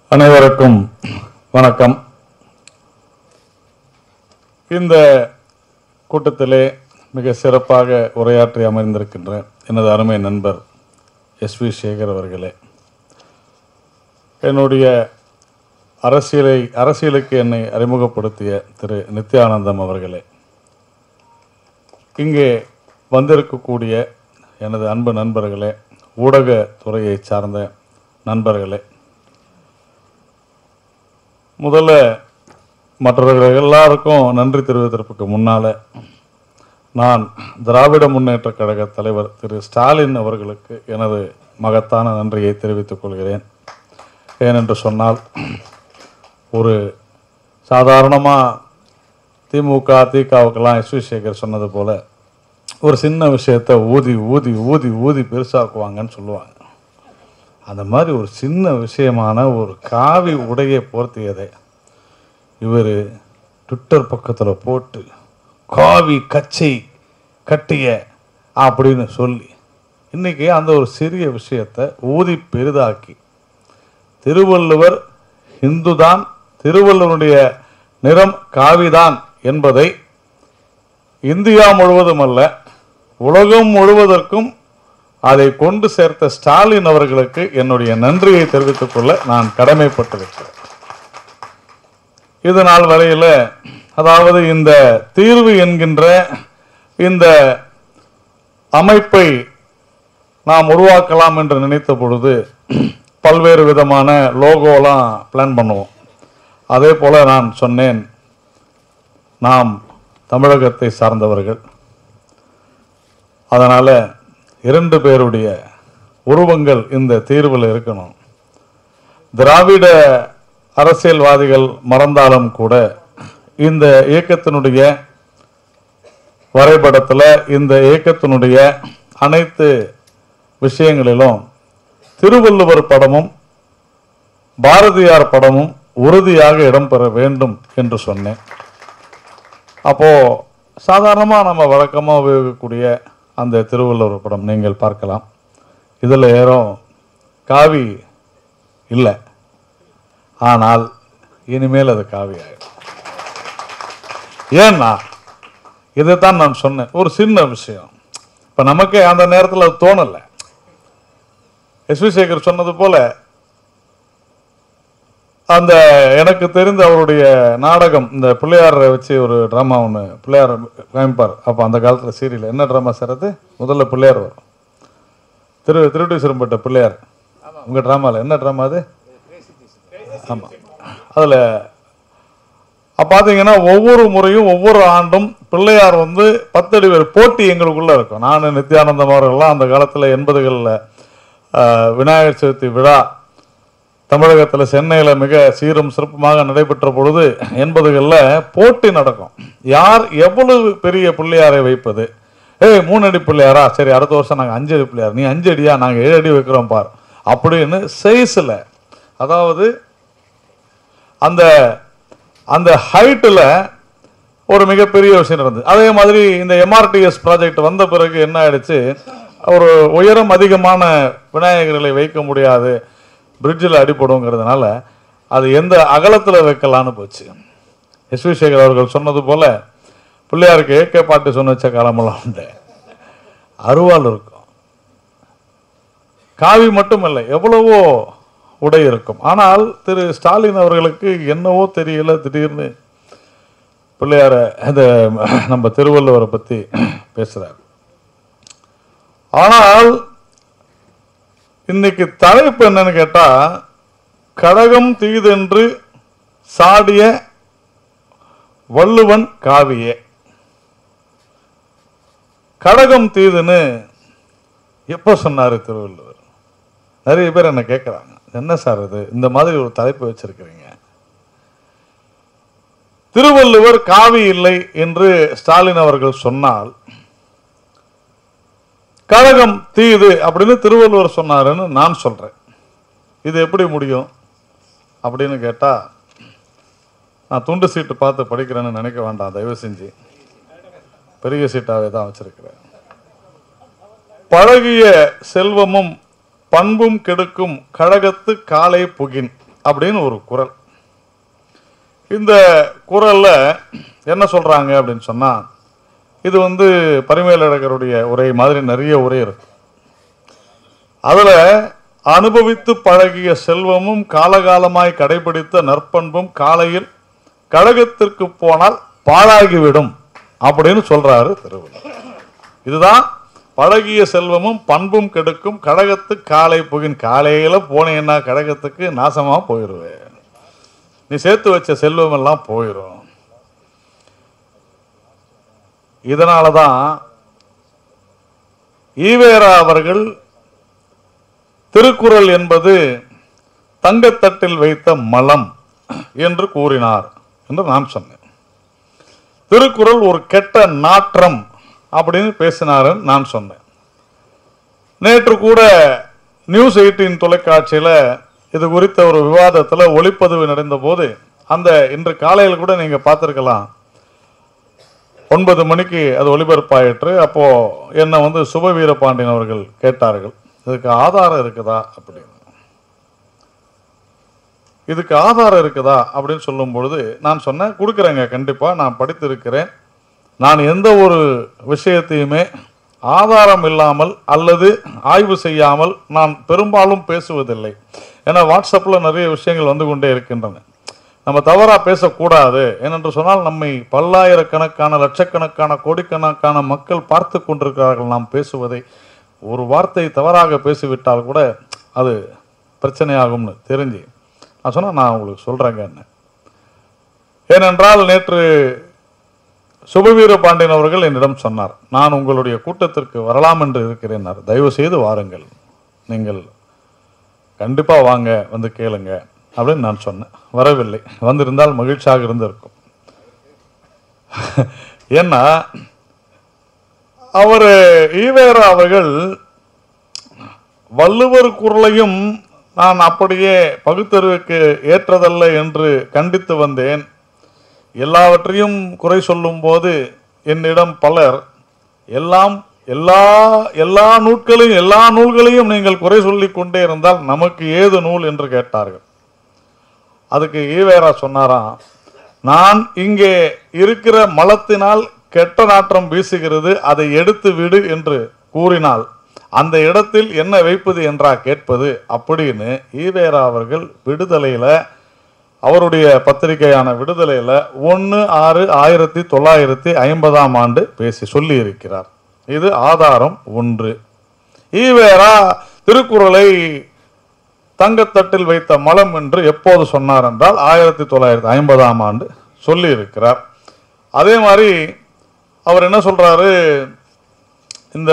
அனைவருக்கும் வணக்கம் இந்த கூட்டத்திலே மிக சிறப்பாக உரையாற்றி அமர்ந்திருக்கின்ற எனது அருமை நண்பர் எஸ் வி சேகர் அவர்களே என்னுடைய அரசியலை அரசியலுக்கு என்னை அறிமுகப்படுத்திய திரு நித்யானந்தம் அவர்களே இங்கே வந்திருக்கக்கூடிய எனது அன்பு நண்பர்களே ஊடகத் துறையை சார்ந்த நண்பர்களே முதல்ல மற்றவர்கள் எல்லாருக்கும் நன்றி தெரிவித்ததற்கு முன்னால் நான் திராவிட முன்னேற்றக் கழக தலைவர் திரு ஸ்டாலின் அவர்களுக்கு எனது மகத்தான நன்றியை தெரிவித்துக் கொள்கிறேன் ஏனென்று சொன்னால் ஒரு சாதாரணமாக திமுக திகாவுக்கெல்லாம் எஸ் வி சேகர் சொன்னது போல் ஒரு சின்ன விஷயத்தை ஊதி ஊதி ஊதி ஊதி பெருசாக்குவாங்கன்னு சொல்லுவாங்க அந்த மாதிரி ஒரு சின்ன விஷயமான ஒரு காவி உடையை போர்த்தியதை இவர் ட்விட்டர் பக்கத்தில் போட்டு காவி கச்சை கட்டிய அப்படின்னு சொல்லி இன்னைக்கு அந்த ஒரு சிறிய விஷயத்தை ஊதி பெரிதாக்கி திருவள்ளுவர் இந்துதான் திருவள்ளுவருடைய நிறம் காவிதான் என்பதை இந்தியா முழுவதும் அல்ல உலகம் முழுவதற்கும் அதை கொண்டு சேர்த்த ஸ்டாலின் அவர்களுக்கு என்னுடைய நன்றியை தெரிவித்துக் கொள்ள நான் கடமைப்பட்டிருக்கிறேன் இது நாள் வரையில் அதாவது இந்த தீர்வு என்கின்ற இந்த அமைப்பை நாம் உருவாக்கலாம் என்று நினைத்த பொழுது பல்வேறு விதமான லோகோலாம் பிளான் பண்ணுவோம் அதே போல நான் சொன்னேன் நாம் தமிழகத்தை சார்ந்தவர்கள் அதனால் இரண்டு பேருடைய உருவங்கள் இந்த தீர்வில் இருக்கணும் திராவிட அரசியல்வாதிகள் மறந்தாலும் கூட இந்த இயக்கத்தினுடைய வரைபடத்தில் இந்த இயக்கத்தினுடைய அனைத்து விஷயங்களிலும் திருவள்ளுவர் படமும் பாரதியார் படமும் உறுதியாக இடம்பெற வேண்டும் என்று சொன்னேன் அப்போ சாதாரணமாக நம்ம வழக்கமாக உபயோகிக்கக்கூடிய அந்த திருவள்ளுவர் படம் நீங்கள் பார்க்கலாம் இதில் ஏறும் காவி இல்லை ஆனால் இனிமேல் அது காவி ஆயிடும் ஏன்னா இதைத்தான் நான் சொன்னேன் ஒரு சின்ன விஷயம் இப்போ நமக்கு அந்த நேரத்தில் அது தோணலை எஸ் வி சேகர் சொன்னது போல அந்த எனக்கு தெரிந்த அவருடைய நாடகம் இந்த பிள்ளையாரை வச்சு ஒரு ட்ராமா ஒன்று பிள்ளையார் காமிப்பார் அப்போ அந்த காலத்தில் சீரியல் என்ன ட்ராமா சார் அது முதல்ல பிள்ளையார் வரும் திரு திருட்டீஸ்வரம்பட்ட பிள்ளையார் உங்கள் ட்ராமாவில் என்ன ட்ராமா அது ஆமாம் அதில் பார்த்தீங்கன்னா ஒவ்வொரு முறையும் ஒவ்வொரு ஆண்டும் பிள்ளையார் வந்து பத்தடி பேர் போட்டி எங்களுக்குள்ள இருக்கும் நான் நித்யானந்தம் அவர்கள்லாம் அந்த காலத்தில் எண்பதுகளில் விநாயகர் சதுர்த்தி விழா தமிழகத்தில் சென்னையில் மிக சீரும் சிறப்புமாக நடைபெற்ற பொழுது எண்பதுகளில் போட்டி நடக்கும் யார் எவ்வளவு பெரிய பிள்ளையாரை வைப்பது ஏய் மூணு அடி பிள்ளையாரா சரி அடுத்த வருஷம் நாங்கள் அஞ்சு அடி பிள்ளையார் நீ அஞ்சு அடியா நாங்கள் ஏழு அடி வைக்கிறோம் பார் அப்படின்னு சைஸில் அதாவது அந்த அந்த ஹைட்டில் ஒரு மிகப்பெரிய விஷயம் நடந்தது அதே மாதிரி இந்த எம்ஆர்டிஎஸ் ப்ராஜெக்ட் வந்த பிறகு என்ன ஆயிடுச்சு ஒரு உயரம் அதிகமான விநாயகர்களை வைக்க முடியாது பிரிட்ஜில் அடிப்படுங்கிறதுனால அது எந்த அகலத்தில் வைக்கலான்னு போச்சு எஸ் வி சேகர் அவர்கள் சொன்னது போல பிள்ளையாருக்கு ஏகே பாட்டு சொன்ன வச்ச காலமெல்லாம் உண்டு அருவாள் இருக்கும் காவி மட்டும் இல்லை எவ்வளவோ உடை இருக்கும் ஆனால் திரு ஸ்டாலின் அவர்களுக்கு என்னவோ தெரியல திடீர்னு பிள்ளையார இந்த நம்ம திருவள்ளுவரை பற்றி பேசுகிறார் ஆனால் இன்னைக்கு தலைப்பு என்னன்னு கேட்டா கடகம் தீதென்று சாடிய வள்ளுவன் காவியே கடகம் தீதுன்னு எப்போ சொன்னாரு திருவள்ளுவர் நிறைய பேர் என்ன கேட்குறாங்க என்ன சார் இது இந்த மாதிரி ஒரு தலைப்பு வச்சிருக்கிறீங்க திருவள்ளுவர் காவி இல்லை என்று ஸ்டாலின் அவர்கள் சொன்னால் கழகம் தீது அப்படின்னு திருவள்ளுவர் சொன்னாருன்னு நான் சொல்றேன் இது எப்படி முடியும் அப்படின்னு கேட்டா நான் துண்டு சீட்டு பார்த்து படிக்கிறேன்னு நினைக்க வேண்டாம் தயவு செஞ்சு பெரிய சீட்டாவே தான் வச்சிருக்கிறேன் பழகிய செல்வமும் பண்பும் கெடுக்கும் கழகத்து காலை புகின் அப்படின்னு ஒரு குரல் இந்த குரல்ல என்ன சொல்றாங்க அப்படின்னு சொன்னா இது வந்து பரிமேலழகருடைய உரை மாதிரி நிறைய உரை இருக்கு அதுல அனுபவித்து பழகிய செல்வமும் காலகாலமாய் கடைபிடித்த நற்பண்பும் காலையில் கழகத்திற்கு போனால் பாழாகிவிடும் அப்படின்னு சொல்றாரு திருவள்ளுவர் இதுதான் பழகிய செல்வமும் பண்பும் கெடுக்கும் கடகத்து காலை புகின் காலையில போனீங்கன்னா கடகத்துக்கு நாசமா போயிடுவேன் நீ சேர்த்து வச்ச செல்வம் எல்லாம் போயிடும் இதனாலதான் ஈவேரா அவர்கள் திருக்குறள் என்பது தங்கத்தட்டில் வைத்த மலம் என்று கூறினார் என்று நான் சொன்னேன் திருக்குறள் ஒரு கெட்ட நாற்றம் அப்படின்னு பேசினாருன்னு நான் சொன்னேன் நேற்று கூட நியூஸ் எயிட்டீன் தொலைக்காட்சியில் இது குறித்த ஒரு விவாதத்தில் ஒளிப்பதிவு நடந்த போது அந்த இன்று காலையில் கூட நீங்கள் பார்த்துருக்கலாம் ஒன்பது மணிக்கு அது ஒளிபரப்பாயிற்று அப்போ என்னை வந்து சுப வீரபாண்டியன் அவர்கள் கேட்டார்கள் இதுக்கு ஆதாரம் இருக்குதா அப்படின்னு இதுக்கு ஆதாரம் இருக்குதா அப்படின்னு சொல்லும் பொழுது நான் சொன்னேன் கொடுக்குறேங்க கண்டிப்பாக நான் படித்திருக்கிறேன் நான் எந்த ஒரு விஷயத்தையுமே ஆதாரம் இல்லாமல் அல்லது ஆய்வு செய்யாமல் நான் பெரும்பாலும் பேசுவதில்லை ஏன்னா வாட்ஸ்அப்பில் நிறைய விஷயங்கள் வந்து கொண்டே இருக்கின்றன நம்ம தவறாக பேசக்கூடாது ஏனென்று சொன்னால் நம்மை பல்லாயிரக்கணக்கான லட்சக்கணக்கான கோடிக்கணக்கான மக்கள் பார்த்து கொண்டிருக்கிறார்கள் நாம் பேசுவதை ஒரு வார்த்தை தவறாக பேசிவிட்டால் கூட அது பிரச்சனையாகும்னு தெரிஞ்சு நான் சொன்னேன் நான் உங்களுக்கு சொல்கிறேங்க என்ன ஏனென்றால் நேற்று சுபவீர பாண்டியன் அவர்கள் என்னிடம் சொன்னார் நான் உங்களுடைய கூட்டத்திற்கு வரலாம் என்று இருக்கிறேன் தயவு செய்து வாருங்கள் நீங்கள் கண்டிப்பாக வாங்க வந்து கேளுங்க அப்படின்னு நான் சொன்னேன் வரவில்லை வந்திருந்தால் மகிழ்ச்சியாக இருந்திருக்கும் ஏன்னா அவர் ஈவேரா அவர்கள் வள்ளுவர் குரலையும் நான் அப்படியே பகுத்தறிவுக்கு ஏற்றதல்ல என்று கண்டித்து வந்தேன் எல்லாவற்றையும் குறை சொல்லும்போது என்னிடம் பலர் எல்லாம் எல்லா எல்லா நூட்களையும் எல்லா நூல்களையும் நீங்கள் குறை சொல்லிக் கொண்டே இருந்தால் நமக்கு ஏது நூல் என்று கேட்டார்கள் அதுக்கு ஈவேரா சொன்னாராம் நான் இங்கே இருக்கிற மலத்தினால் கெட்ட நாற்றம் வீசுகிறது அதை எடுத்து விடு என்று கூறினால் அந்த இடத்தில் என்ன வைப்பது என்றா கேட்பது அப்படின்னு ஈவேரா அவர்கள் விடுதலையில அவருடைய பத்திரிகையான விடுதலையில ஒன்று ஆறு ஆயிரத்தி தொள்ளாயிரத்தி ஐம்பதாம் ஆண்டு பேசி சொல்லி இருக்கிறார் இது ஆதாரம் ஒன்று ஈவேரா திருக்குறளை தங்கத்தட்டில் வைத்த மலம் என்று எப்போது சொன்னார் என்றால் ஆயிரத்தி தொள்ளாயிரத்தி ஐம்பதாம் ஆண்டு சொல்லி இருக்கிறார் அதே மாதிரி அவர் என்ன சொல்றாரு இந்த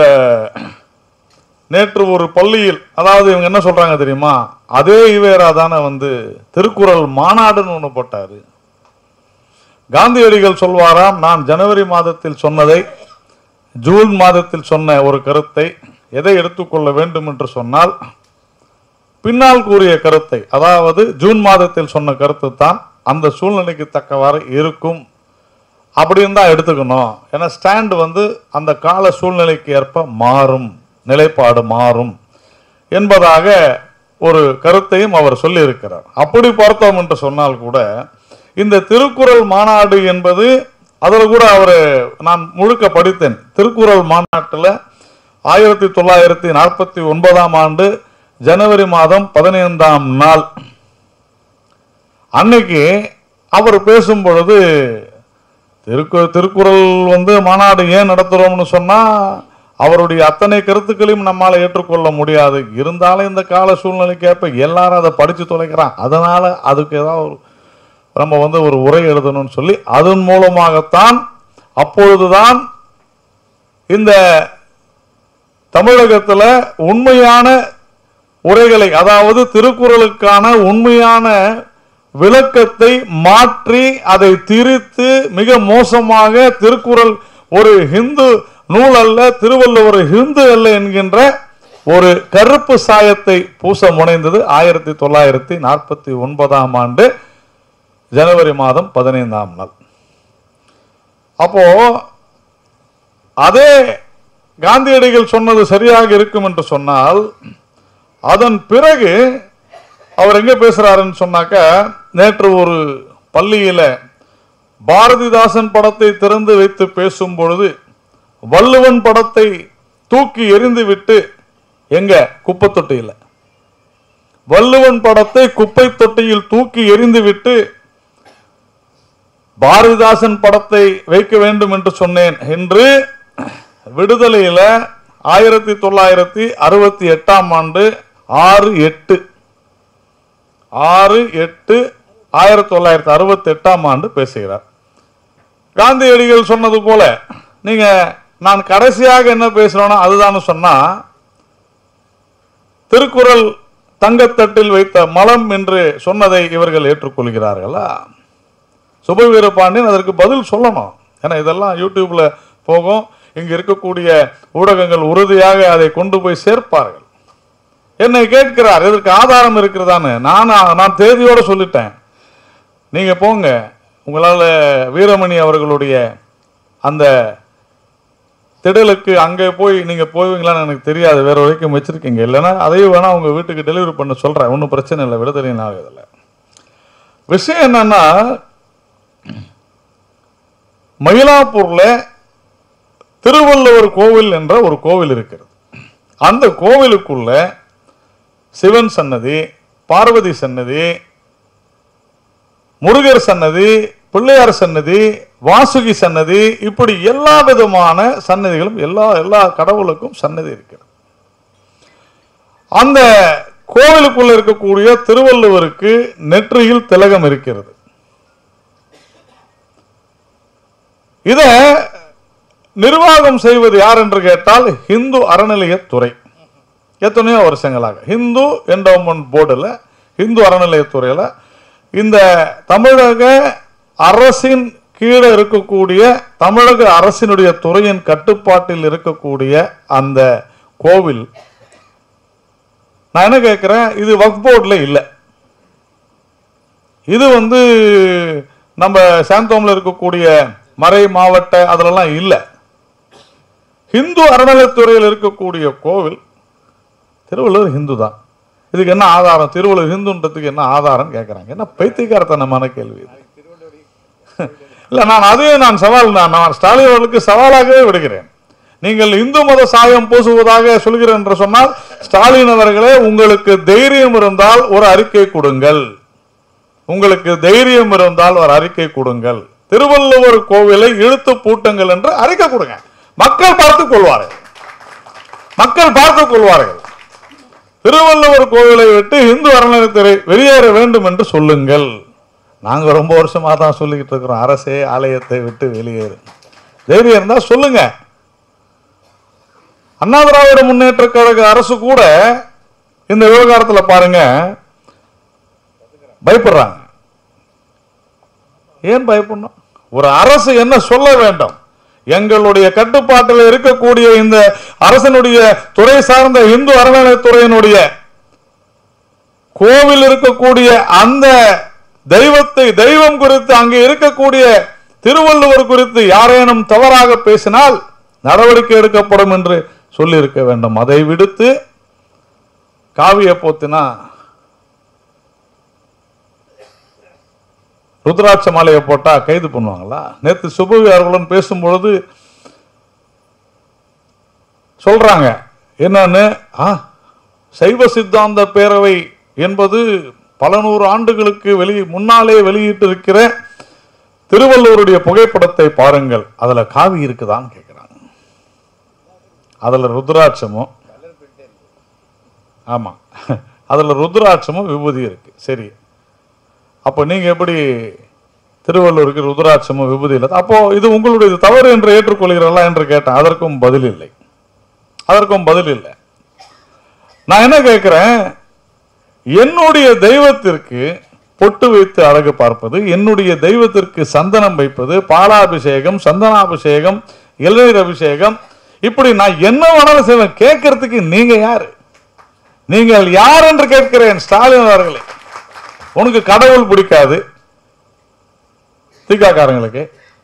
நேற்று ஒரு பள்ளியில் அதாவது இவங்க என்ன சொல்றாங்க தெரியுமா அதே ஈவேரா தானே வந்து திருக்குறள் மாநாடுன்னு ஒன்று போட்டாரு காந்தியடிகள் சொல்வாராம் நான் ஜனவரி மாதத்தில் சொன்னதை ஜூன் மாதத்தில் சொன்ன ஒரு கருத்தை எதை எடுத்துக்கொள்ள வேண்டும் என்று சொன்னால் பின்னால் கூறிய கருத்தை அதாவது ஜூன் மாதத்தில் சொன்ன கருத்து தான் அந்த சூழ்நிலைக்கு தக்கவாறு இருக்கும் அப்படின்னு தான் எடுத்துக்கணும் ஏன்னா ஸ்டாண்ட் வந்து அந்த கால சூழ்நிலைக்கு ஏற்ப மாறும் நிலைப்பாடு மாறும் என்பதாக ஒரு கருத்தையும் அவர் சொல்லியிருக்கிறார் அப்படி பார்த்தோம் என்று சொன்னால் கூட இந்த திருக்குறள் மாநாடு என்பது அதில் கூட அவர் நான் முழுக்க படித்தேன் திருக்குறள் மாநாட்டில் ஆயிரத்தி தொள்ளாயிரத்தி நாற்பத்தி ஒன்பதாம் ஆண்டு ஜனவரி மாதம் பதினைந்தாம் நாள் அன்னைக்கு அவர் பேசும் பொழுது திருக்கு திருக்குறள் வந்து மாநாடு ஏன் நடத்துகிறோம்னு சொன்னால் அவருடைய அத்தனை கருத்துக்களையும் நம்மால் ஏற்றுக்கொள்ள முடியாது இருந்தாலும் இந்த கால சூழ்நிலைக்கு ஏற்ப எல்லாரும் அதை படித்து தொலைக்கிறான் அதனால் அதுக்கு ஏதாவது ஒரு நம்ம வந்து ஒரு உரை எழுதணும்னு சொல்லி அதன் மூலமாகத்தான் அப்பொழுதுதான் இந்த தமிழகத்தில் உண்மையான உரைகளை அதாவது திருக்குறளுக்கான உண்மையான விளக்கத்தை மாற்றி அதை திரித்து மிக மோசமாக திருக்குறள் ஒரு ஹிந்து நூல் அல்ல திருவள்ளுவர் ஹிந்து அல்ல என்கின்ற ஒரு கருப்பு சாயத்தை பூச முனைந்தது ஆயிரத்தி தொள்ளாயிரத்தி நாற்பத்தி ஒன்பதாம் ஆண்டு ஜனவரி மாதம் பதினைந்தாம் நாள் அப்போ அதே காந்தியடிகள் சொன்னது சரியாக இருக்கும் என்று சொன்னால் அதன் பிறகு அவர் எங்க பேசுறாருன்னு சொன்னாக்க நேற்று ஒரு பள்ளியில பாரதிதாசன் படத்தை திறந்து வைத்து பேசும் பொழுது வள்ளுவன் படத்தை தூக்கி எறிந்து விட்டு எங்க குப்பை தொட்டியில் வள்ளுவன் படத்தை குப்பை தொட்டியில் தூக்கி எறிந்து விட்டு பாரதிதாசன் படத்தை வைக்க வேண்டும் என்று சொன்னேன் என்று விடுதலையில ஆயிரத்தி தொள்ளாயிரத்தி அறுபத்தி எட்டாம் ஆண்டு ஆறு எட்டு ஆறு எட்டு ஆயிரத்தி தொள்ளாயிரத்தி அறுபத்தி எட்டாம் ஆண்டு பேசுகிறார் காந்தியடிகள் சொன்னது போல நீங்க நான் கடைசியாக என்ன பேசுறேனோ அதுதான் சொன்னா திருக்குறள் தங்கத்தட்டில் வைத்த மலம் என்று சொன்னதை இவர்கள் ஏற்றுக்கொள்கிறார்களா சுபவீர பாண்டியன் அதற்கு பதில் சொல்லணும் ஏன்னா இதெல்லாம் யூடியூப்ல போகும் இங்க இருக்கக்கூடிய ஊடகங்கள் உறுதியாக அதை கொண்டு போய் சேர்ப்பார்கள் என்னை கேட்கிறார் இதற்கு ஆதாரம் இருக்கிறதான்னு நான் நான் தேதியோட சொல்லிட்டேன் நீங்க போங்க உங்களால வீரமணி அவர்களுடைய அந்த திடலுக்கு அங்கே போய் நீங்க போவீங்களான்னு எனக்கு தெரியாது வேற வரைக்கும் வச்சிருக்கீங்க இல்லைன்னா அதையும் வேணா உங்க வீட்டுக்கு டெலிவரி பண்ண சொல்றேன் ஒன்றும் பிரச்சனை இல்லை விடுதலை ஆகுதில்ல விஷயம் என்னன்னா மயிலாப்பூர்ல திருவள்ளுவர் கோவில் என்ற ஒரு கோவில் இருக்கிறது அந்த கோவிலுக்குள்ள சிவன் சன்னதி பார்வதி சன்னதி முருகர் சன்னதி பிள்ளையார் சன்னதி வாசுகி சன்னதி இப்படி எல்லா விதமான சன்னதிகளும் எல்லா எல்லா கடவுளுக்கும் சன்னதி இருக்கிறது அந்த கோவிலுக்குள்ள இருக்கக்கூடிய திருவள்ளுவருக்கு நெற்றியில் திலகம் இருக்கிறது இத நிர்வாகம் செய்வது யார் என்று கேட்டால் இந்து அறநிலையத்துறை எத்தனையோ வருஷங்களாக ஹிந்து என்டோமெண்ட் போர்டில் இந்து அறநிலையத்துறையில் இந்த தமிழக அரசின் கீழே இருக்கக்கூடிய தமிழக அரசினுடைய துறையின் கட்டுப்பாட்டில் இருக்கக்கூடிய அந்த கோவில் நான் என்ன கேட்குறேன் இது வக் போர்டில் இல்லை இது வந்து நம்ம சாந்தோமில் இருக்கக்கூடிய மறை மாவட்ட அதிலெல்லாம் இல்லை ஹிந்து அறநிலைத்துறையில் இருக்கக்கூடிய கோவில் திருவள்ளுவர் ஹிந்து தான் இதுக்கு என்ன ஆதாரம் திருவள்ளுவர் ஹிந்துன்றதுக்கு என்ன ஆதாரம் கேட்குறாங்க என்ன பைத்தியக்காரத்தனமான கேள்வி இது இல்லை நான் அதையும் நான் சவால் நான் நான் ஸ்டாலின் அவர்களுக்கு சவாலாகவே விடுகிறேன் நீங்கள் இந்து மத சாயம் பூசுவதாக சொல்கிறேன் என்று சொன்னால் ஸ்டாலின் அவர்களே உங்களுக்கு தைரியம் இருந்தால் ஒரு அறிக்கை கொடுங்கள் உங்களுக்கு தைரியம் இருந்தால் ஒரு அறிக்கை கொடுங்கள் திருவள்ளுவர் கோவிலை இழுத்து பூட்டுங்கள் என்று அறிக்கை கொடுங்க மக்கள் பார்த்துக் கொள்வார்கள் மக்கள் பார்த்துக் கொள்வார்கள் திருவள்ளுவர் கோவிலை விட்டு இந்து அறநிலையத்துறை வெளியேற வேண்டும் என்று சொல்லுங்கள் நாங்க ரொம்ப வருஷமா தான் சொல்லிக்கிட்டு இருக்கிறோம் அரசே ஆலயத்தை விட்டு வெளியேறு தைரியம் இருந்தா சொல்லுங்க அண்ணா திராவிட முன்னேற்ற கழக அரசு கூட இந்த விவகாரத்துல பாருங்க பயப்படுறாங்க ஏன் பயப்படணும் ஒரு அரசு என்ன சொல்ல வேண்டும் எங்களுடைய கட்டுப்பாட்டில் இருக்கக்கூடிய இந்த அரசனுடைய துறை சார்ந்த இந்து அறநிலையத்துறையினுடைய கோவில் இருக்கக்கூடிய அந்த தெய்வத்தை தெய்வம் குறித்து அங்கே இருக்கக்கூடிய திருவள்ளுவர் குறித்து யாரேனும் தவறாக பேசினால் நடவடிக்கை எடுக்கப்படும் என்று சொல்லி இருக்க வேண்டும் அதை விடுத்து காவிய போத்தினா ருத்ராட்ச மாலையை போட்டா கைது பண்ணுவாங்களா நேத்து சுபவி அவர்களுடன் பேசும்பொழுது சொல்றாங்க என்னன்னு ஆ சைவ சித்தாந்த பேரவை என்பது பல நூறு ஆண்டுகளுக்கு வெளி முன்னாலே வெளியிட்டிருக்கிற திருவள்ளுவருடைய புகைப்படத்தை பாருங்கள் அதுல காவி இருக்குதான்னு கேட்கிறாங்க அதுல ருத்ராட்சமும் ஆமா அதுல ருத்ராட்சமும் விபூதி இருக்கு சரி அப்போ நீங்க எப்படி திருவள்ளுவருக்கு ருத்ராட்சமும் விபூதி இல்லை அப்போ இது உங்களுடைய இது தவறு என்று ஏற்றுக்கொள்கிறீர்களா என்று கேட்டேன் அதற்கும் பதில் இல்லை அதற்கும் பதில் இல்லை நான் என்ன கேட்கிறேன் என்னுடைய தெய்வத்திற்கு பொட்டு வைத்து அழகு பார்ப்பது என்னுடைய தெய்வத்திற்கு சந்தனம் வைப்பது பாலாபிஷேகம் சந்தனாபிஷேகம் இளநீர் அபிஷேகம் இப்படி நான் என்ன வேணாலும் செய்வேன் கேட்கறதுக்கு நீங்க யாரு நீங்கள் யார் என்று கேட்கிறேன் ஸ்டாலின் அவர்களே உனக்கு கடவுள் பிடிக்காது திகாக்காரங்களுக்கு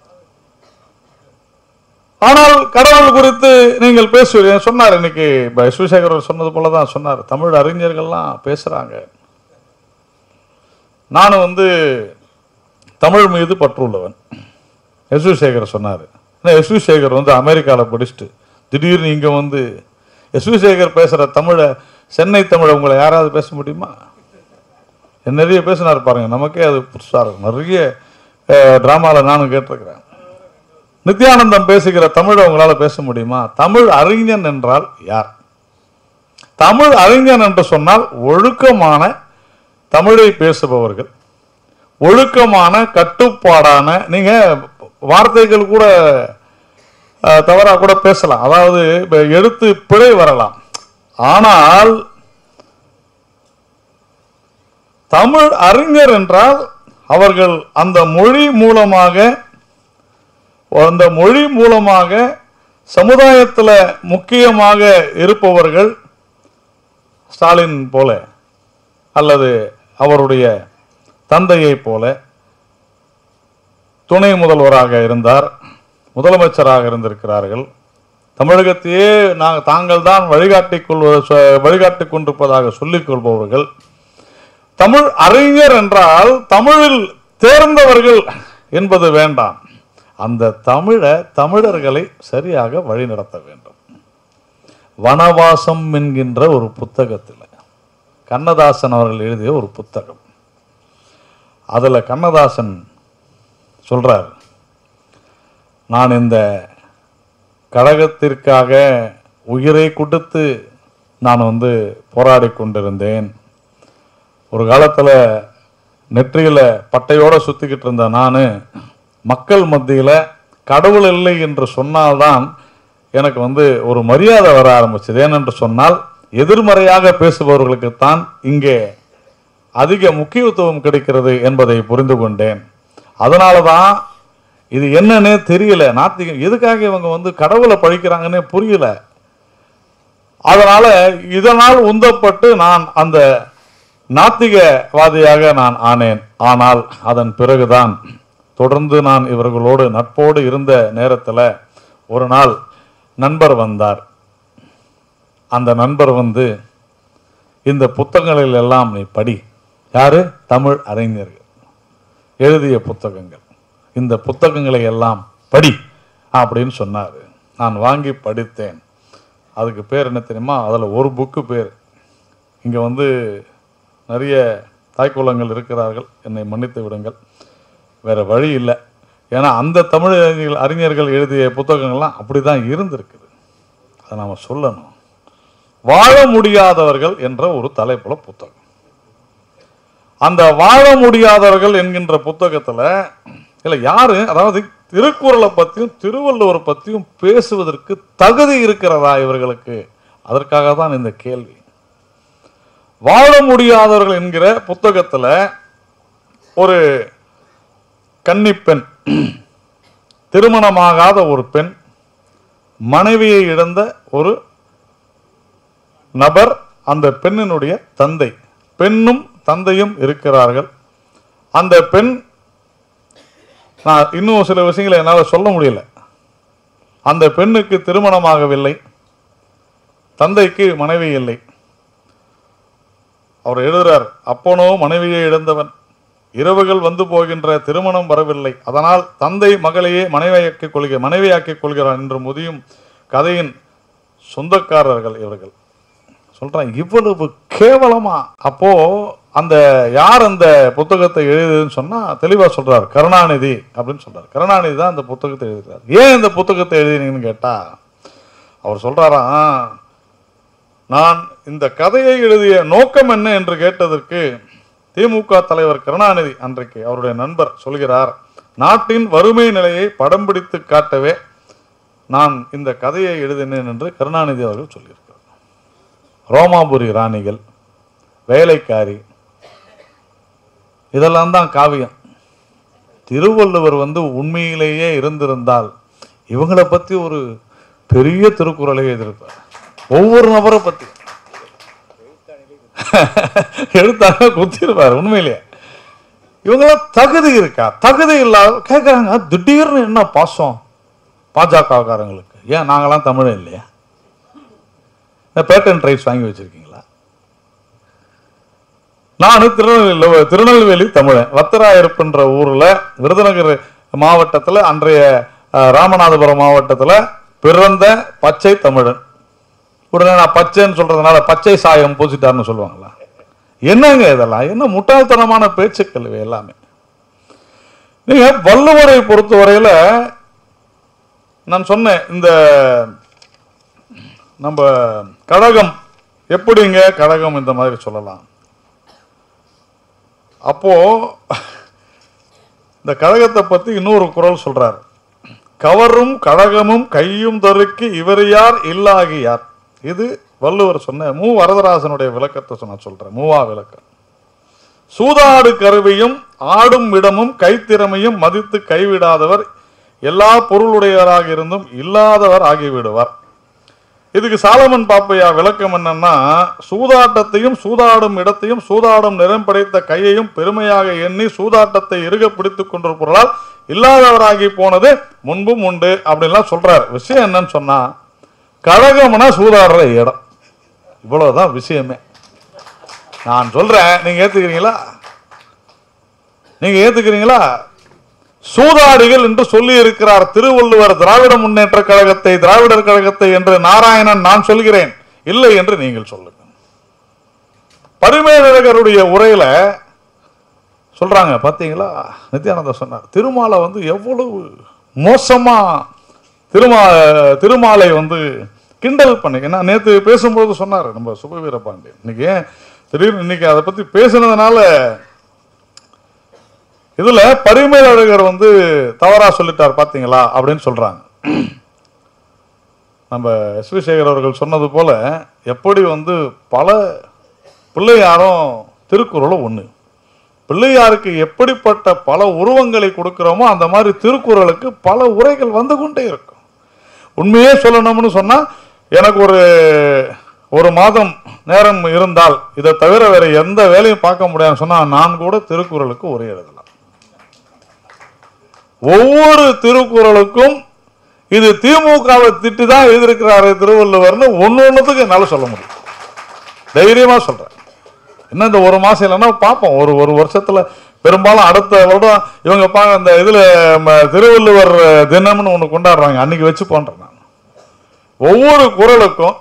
ஆனால் கடவுள் குறித்து நீங்கள் பேசுவீங்க சொன்னார் இன்னைக்கு இப்ப சிவசேகர் அவர் சொன்னது போல தான் சொன்னார் தமிழ் அறிஞர்கள்லாம் பேசுறாங்க நான் வந்து தமிழ் மீது பற்றுள்ளவன் எஸ் வி சேகர் சொன்னார் ஏன்னா எஸ் வி சேகர் வந்து அமெரிக்காவில் படிச்சுட்டு திடீர்னு இங்கே வந்து எஸ் வி சேகர் பேசுகிற தமிழை சென்னை தமிழை உங்களை யாராவது பேச முடியுமா நிறைய பேசினார் பாருங்க நமக்கே அது புதுசாக இருக்கும் நிறைய ட்ராமாவில் நானும் கேட்டிருக்கிறேன் நித்யானந்தம் பேசுகிற தமிழை உங்களால் பேச முடியுமா தமிழ் அறிஞன் என்றால் யார் தமிழ் அறிஞன் என்று சொன்னால் ஒழுக்கமான தமிழை பேசுபவர்கள் ஒழுக்கமான கட்டுப்பாடான நீங்க வார்த்தைகள் கூட அஹ், தவறா கூட பேசலாம் அதாவது இப்ப எழுத்து பிழை வரலாம் ஆனால் தமிழ் அறிஞர் என்றால் அவர்கள் அந்த மொழி மூலமாக அந்த மொழி மூலமாக சமுதாயத்தில் முக்கியமாக இருப்பவர்கள் ஸ்டாலின் போல அல்லது அவருடைய தந்தையைப் போல துணை முதல்வராக இருந்தார் முதலமைச்சராக இருந்திருக்கிறார்கள் தமிழகத்தையே நாங்கள் தாங்கள் தான் வழிகாட்டிக் கொள்வது சொ- வழிகாட்டிக் கொண்டிருப்பதாக சொல்லிக் கொள்பவர்கள் தமிழ் அறிஞர் என்றால் தமிழில் தேர்ந்தவர்கள் என்பது வேண்டாம் அந்த தமிழை தமிழர்களை சரியாக வழிநடத்த வேண்டும் வனவாசம் என்கின்ற ஒரு புத்தகத்தில் கண்ணதாசன் அவர்கள் எழுதிய ஒரு புத்தகம் அதுல கண்ணதாசன் சொல்றார் நான் இந்த கழகத்திற்காக உயிரை கொடுத்து நான் வந்து போராடி கொண்டிருந்தேன் ஒரு காலத்தில் நெற்றியில் பட்டையோட சுற்றிக்கிட்டு இருந்த நான் மக்கள் மத்தியில் கடவுள் இல்லை என்று சொன்னால்தான் எனக்கு வந்து ஒரு மரியாதை வர ஆரம்பிச்சது ஏனென்று சொன்னால் எதிர்மறையாக பேசுபவர்களுக்குத்தான் இங்கே அதிக முக்கியத்துவம் கிடைக்கிறது என்பதை புரிந்து கொண்டேன் அதனால தான் இது என்னன்னே தெரியல நாத்திகம் எதுக்காக இவங்க வந்து கடவுளை பழிக்கிறாங்கன்னே புரியல அதனால இதனால் உந்தப்பட்டு நான் அந்த நாத்திகவாதியாக நான் ஆனேன் ஆனால் அதன் பிறகுதான் தொடர்ந்து நான் இவர்களோடு நட்போடு இருந்த நேரத்தில் ஒரு நாள் நண்பர் வந்தார் அந்த நண்பர் வந்து இந்த புத்தகங்களில் எல்லாம் நீ படி யாரு தமிழ் அறிஞர்கள் எழுதிய புத்தகங்கள் இந்த புத்தகங்களை எல்லாம் படி அப்படின்னு சொன்னார் நான் வாங்கி படித்தேன் அதுக்கு பேர் என்ன தெரியுமா அதில் ஒரு புக்கு பேர் இங்கே வந்து நிறைய தாய்க்குளங்கள் இருக்கிறார்கள் என்னை மன்னித்து விடுங்கள் வேற வழி இல்லை ஏன்னா அந்த தமிழ் அறிஞர்கள் அறிஞர்கள் எழுதிய புத்தகங்கள்லாம் அப்படி தான் இருந்திருக்குது அதை நாம் சொல்லணும் வாழ முடியாதவர்கள் என்ற ஒரு தலைப்புல புத்தகம் அந்த வாழ முடியாதவர்கள் என்கின்ற புத்தகத்துல இல்ல யாரு அதாவது திருக்குறளை பத்தியும் திருவள்ளுவர் பத்தியும் பேசுவதற்கு தகுதி இருக்கிறதா இவர்களுக்கு அதற்காக தான் இந்த கேள்வி வாழ முடியாதவர்கள் என்கிற புத்தகத்துல ஒரு கன்னிப்பெண் திருமணமாகாத ஒரு பெண் மனைவியை இழந்த ஒரு நபர் அந்த பெண்ணினுடைய தந்தை பெண்ணும் தந்தையும் இருக்கிறார்கள் அந்த பெண் நான் இன்னும் சில விஷயங்களை என்னால் சொல்ல முடியல அந்த பெண்ணுக்கு திருமணமாகவில்லை தந்தைக்கு மனைவி இல்லை அவர் எழுதுறார் அப்பனோ மனைவியை இழந்தவன் இரவுகள் வந்து போகின்ற திருமணம் வரவில்லை அதனால் தந்தை மகளையே மனைவியாக்கிக் கொள்கிற மனைவியாக்கிக் கொள்கிறான் என்று முதியும் கதையின் சொந்தக்காரர்கள் இவர்கள் சொல்றேன் இவ்வளவு கேவலமா அப்போ அந்த யார் அந்த புத்தகத்தை எழுதுன்னு சொன்னா தெளிவா சொல்றார் கருணாநிதி அப்படின்னு சொல்றார் கருணாநிதி தான் அந்த புத்தகத்தை எழுதுகிறார் ஏன் இந்த புத்தகத்தை எழுதினீங்கன்னு கேட்டா அவர் சொல்றாராம் நான் இந்த கதையை எழுதிய நோக்கம் என்ன என்று கேட்டதற்கு திமுக தலைவர் கருணாநிதி அன்றைக்கு அவருடைய நண்பர் சொல்கிறார் நாட்டின் வறுமை நிலையை படம் பிடித்து காட்டவே நான் இந்த கதையை எழுதினேன் என்று கருணாநிதி அவர்கள் சொல்லியிருக்கிறார் ரோமாபுரி ராணிகள் வேலைக்காரி இதெல்லாம் தான் காவியம் திருவள்ளுவர் வந்து உண்மையிலேயே இருந்திருந்தால் இவங்களை பத்தி ஒரு பெரிய திருக்குறளை எழுதியிருப்பார் ஒவ்வொரு நபரை பத்தி எழுத்தாக குத்திருப்பார் உண்மையிலேயே இவங்களாம் தகுதி இருக்கா தகுதி இல்லாத கேட்குறாங்க திடீர்னு என்ன பாசம் பாஜகக்காரங்களுக்கு ஏன் நாங்களாம் தமிழ் இல்லையா இந்த பேட்டன் ரைட்ஸ் வாங்கி வச்சிருக்கீங்களா நான் திருநெல்வேலி திருநெல்வேலி தமிழன் வத்தராயிருப்புன்ற ஊர்ல விருதுநகர் மாவட்டத்துல அன்றைய அஹ், ராமநாதபுரம் மாவட்டத்துல பிறந்த பச்சை தமிழன் உடனே நான் பச்சைன்னு சொல்றதுனால பச்சை சாயம் பூசிட்டார்னு சொல்லுவாங்களா என்னங்க இதெல்லாம் என்ன முட்டாள்தனமான பேச்சுக்கள் இவை எல்லாமே நீங்க வள்ளுவரை பொறுத்தவரையில நான் சொன்னேன் இந்த நம்ம கடகம் எப்படிங்க கடகம் இந்த மாதிரி சொல்லலாம் அப்போ இந்த கடகத்தை பத்தி இன்னொரு குறள் சொல்றார் கவரும் கடகமும் கையும் தருக்கு இவர் யார் இல்லாகி யார் இது வள்ளுவர் சொன்ன மு வரதராசனுடைய விளக்கத்தை சொன்ன சொல்றேன் மூவா விளக்கம் சூதாடு கருவியும் ஆடும் இடமும் கைத்திறமையும் மதித்து கைவிடாதவர் எல்லா பொருளுடையவராக இருந்தும் இல்லாதவர் ஆகிவிடுவார் இதுக்கு சாலமன் பாப்பையா விளக்கம் என்னன்னா சூதாட்டத்தையும் சூதாடும் இடத்தையும் சூதாடும் நிறம் படைத்த கையையும் பெருமையாக எண்ணி சூதாட்டத்தை இறுக பிடித்துக் கொண்டிருப்பவர்களால் இல்லாதவராகி போனது முன்பும் உண்டு அப்படின்லாம் சொல்றார் விஷயம் என்னன்னு சொன்னா கழகம்னா சூதாடுற இடம் இவ்வளவுதான் விஷயமே நான் சொல்றேன் நீங்க ஏத்துக்கிறீங்களா நீங்க ஏத்துக்கிறீங்களா சூதாடிகள் என்று சொல்லி இருக்கிறார் திருவள்ளுவர் திராவிட முன்னேற்ற கழகத்தை திராவிடர் கழகத்தை என்று நாராயணன் நான் சொல்கிறேன் இல்லை என்று நீங்கள் சொல்லுங்க பரிமேலழகருடைய உரையில சொல்றாங்க பாத்தீங்களா நித்யானந்தா சொன்னார் திருமாலை வந்து எவ்வளவு மோசமா திருமா திருமாலை வந்து கிண்டல் பண்ணி ஏன்னா நேத்து பேசும்போது சொன்னார் நம்ம சுபவீர பாண்டியன் இன்னைக்கு ஏன் திடீர்னு இன்னைக்கு அதை பத்தி பேசுனதுனால இதுல பரிமேலழகர் வந்து தவறா சொல்லிட்டார் பாத்தீங்களா அப்படின்னு சொல்றாங்க நம்ம எஸ் வி சேகர் அவர்கள் சொன்னது போல எப்படி வந்து பல பிள்ளையாரும் திருக்குறளும் ஒண்ணு பிள்ளையாருக்கு எப்படிப்பட்ட பல உருவங்களை கொடுக்கிறோமோ அந்த மாதிரி திருக்குறளுக்கு பல உரைகள் வந்து கொண்டே இருக்கும் உண்மையே சொல்லணும்னு சொன்னா எனக்கு ஒரு ஒரு மாதம் நேரம் இருந்தால் இதை தவிர வேற எந்த வேலையும் பார்க்க முடியாதுன்னு சொன்னா நான் கூட திருக்குறளுக்கு உரை எழுதலாம் ஒவ்வொரு திருக்குறளுக்கும் இது திமுகவை திட்டு தான் எழுதியிருக்கிறாரு திருவள்ளுவர்னு ஒன்னு ஒன்றுத்துக்கு என்னால சொல்ல முடியும் தைரியமா சொல்றேன் என்ன இந்த ஒரு மாசம் இல்லைன்னா பார்ப்போம் ஒரு ஒரு வருஷத்துல பெரும்பாலும் அடுத்த வருடம் இவங்க பா இந்த இதுல ம, திருவள்ளுவர் தினம்னு ஒண்ணு கொண்டாடுறாங்க அன்னைக்கு வச்சு பண்றேன் நான் ஒவ்வொரு குறளுக்கும்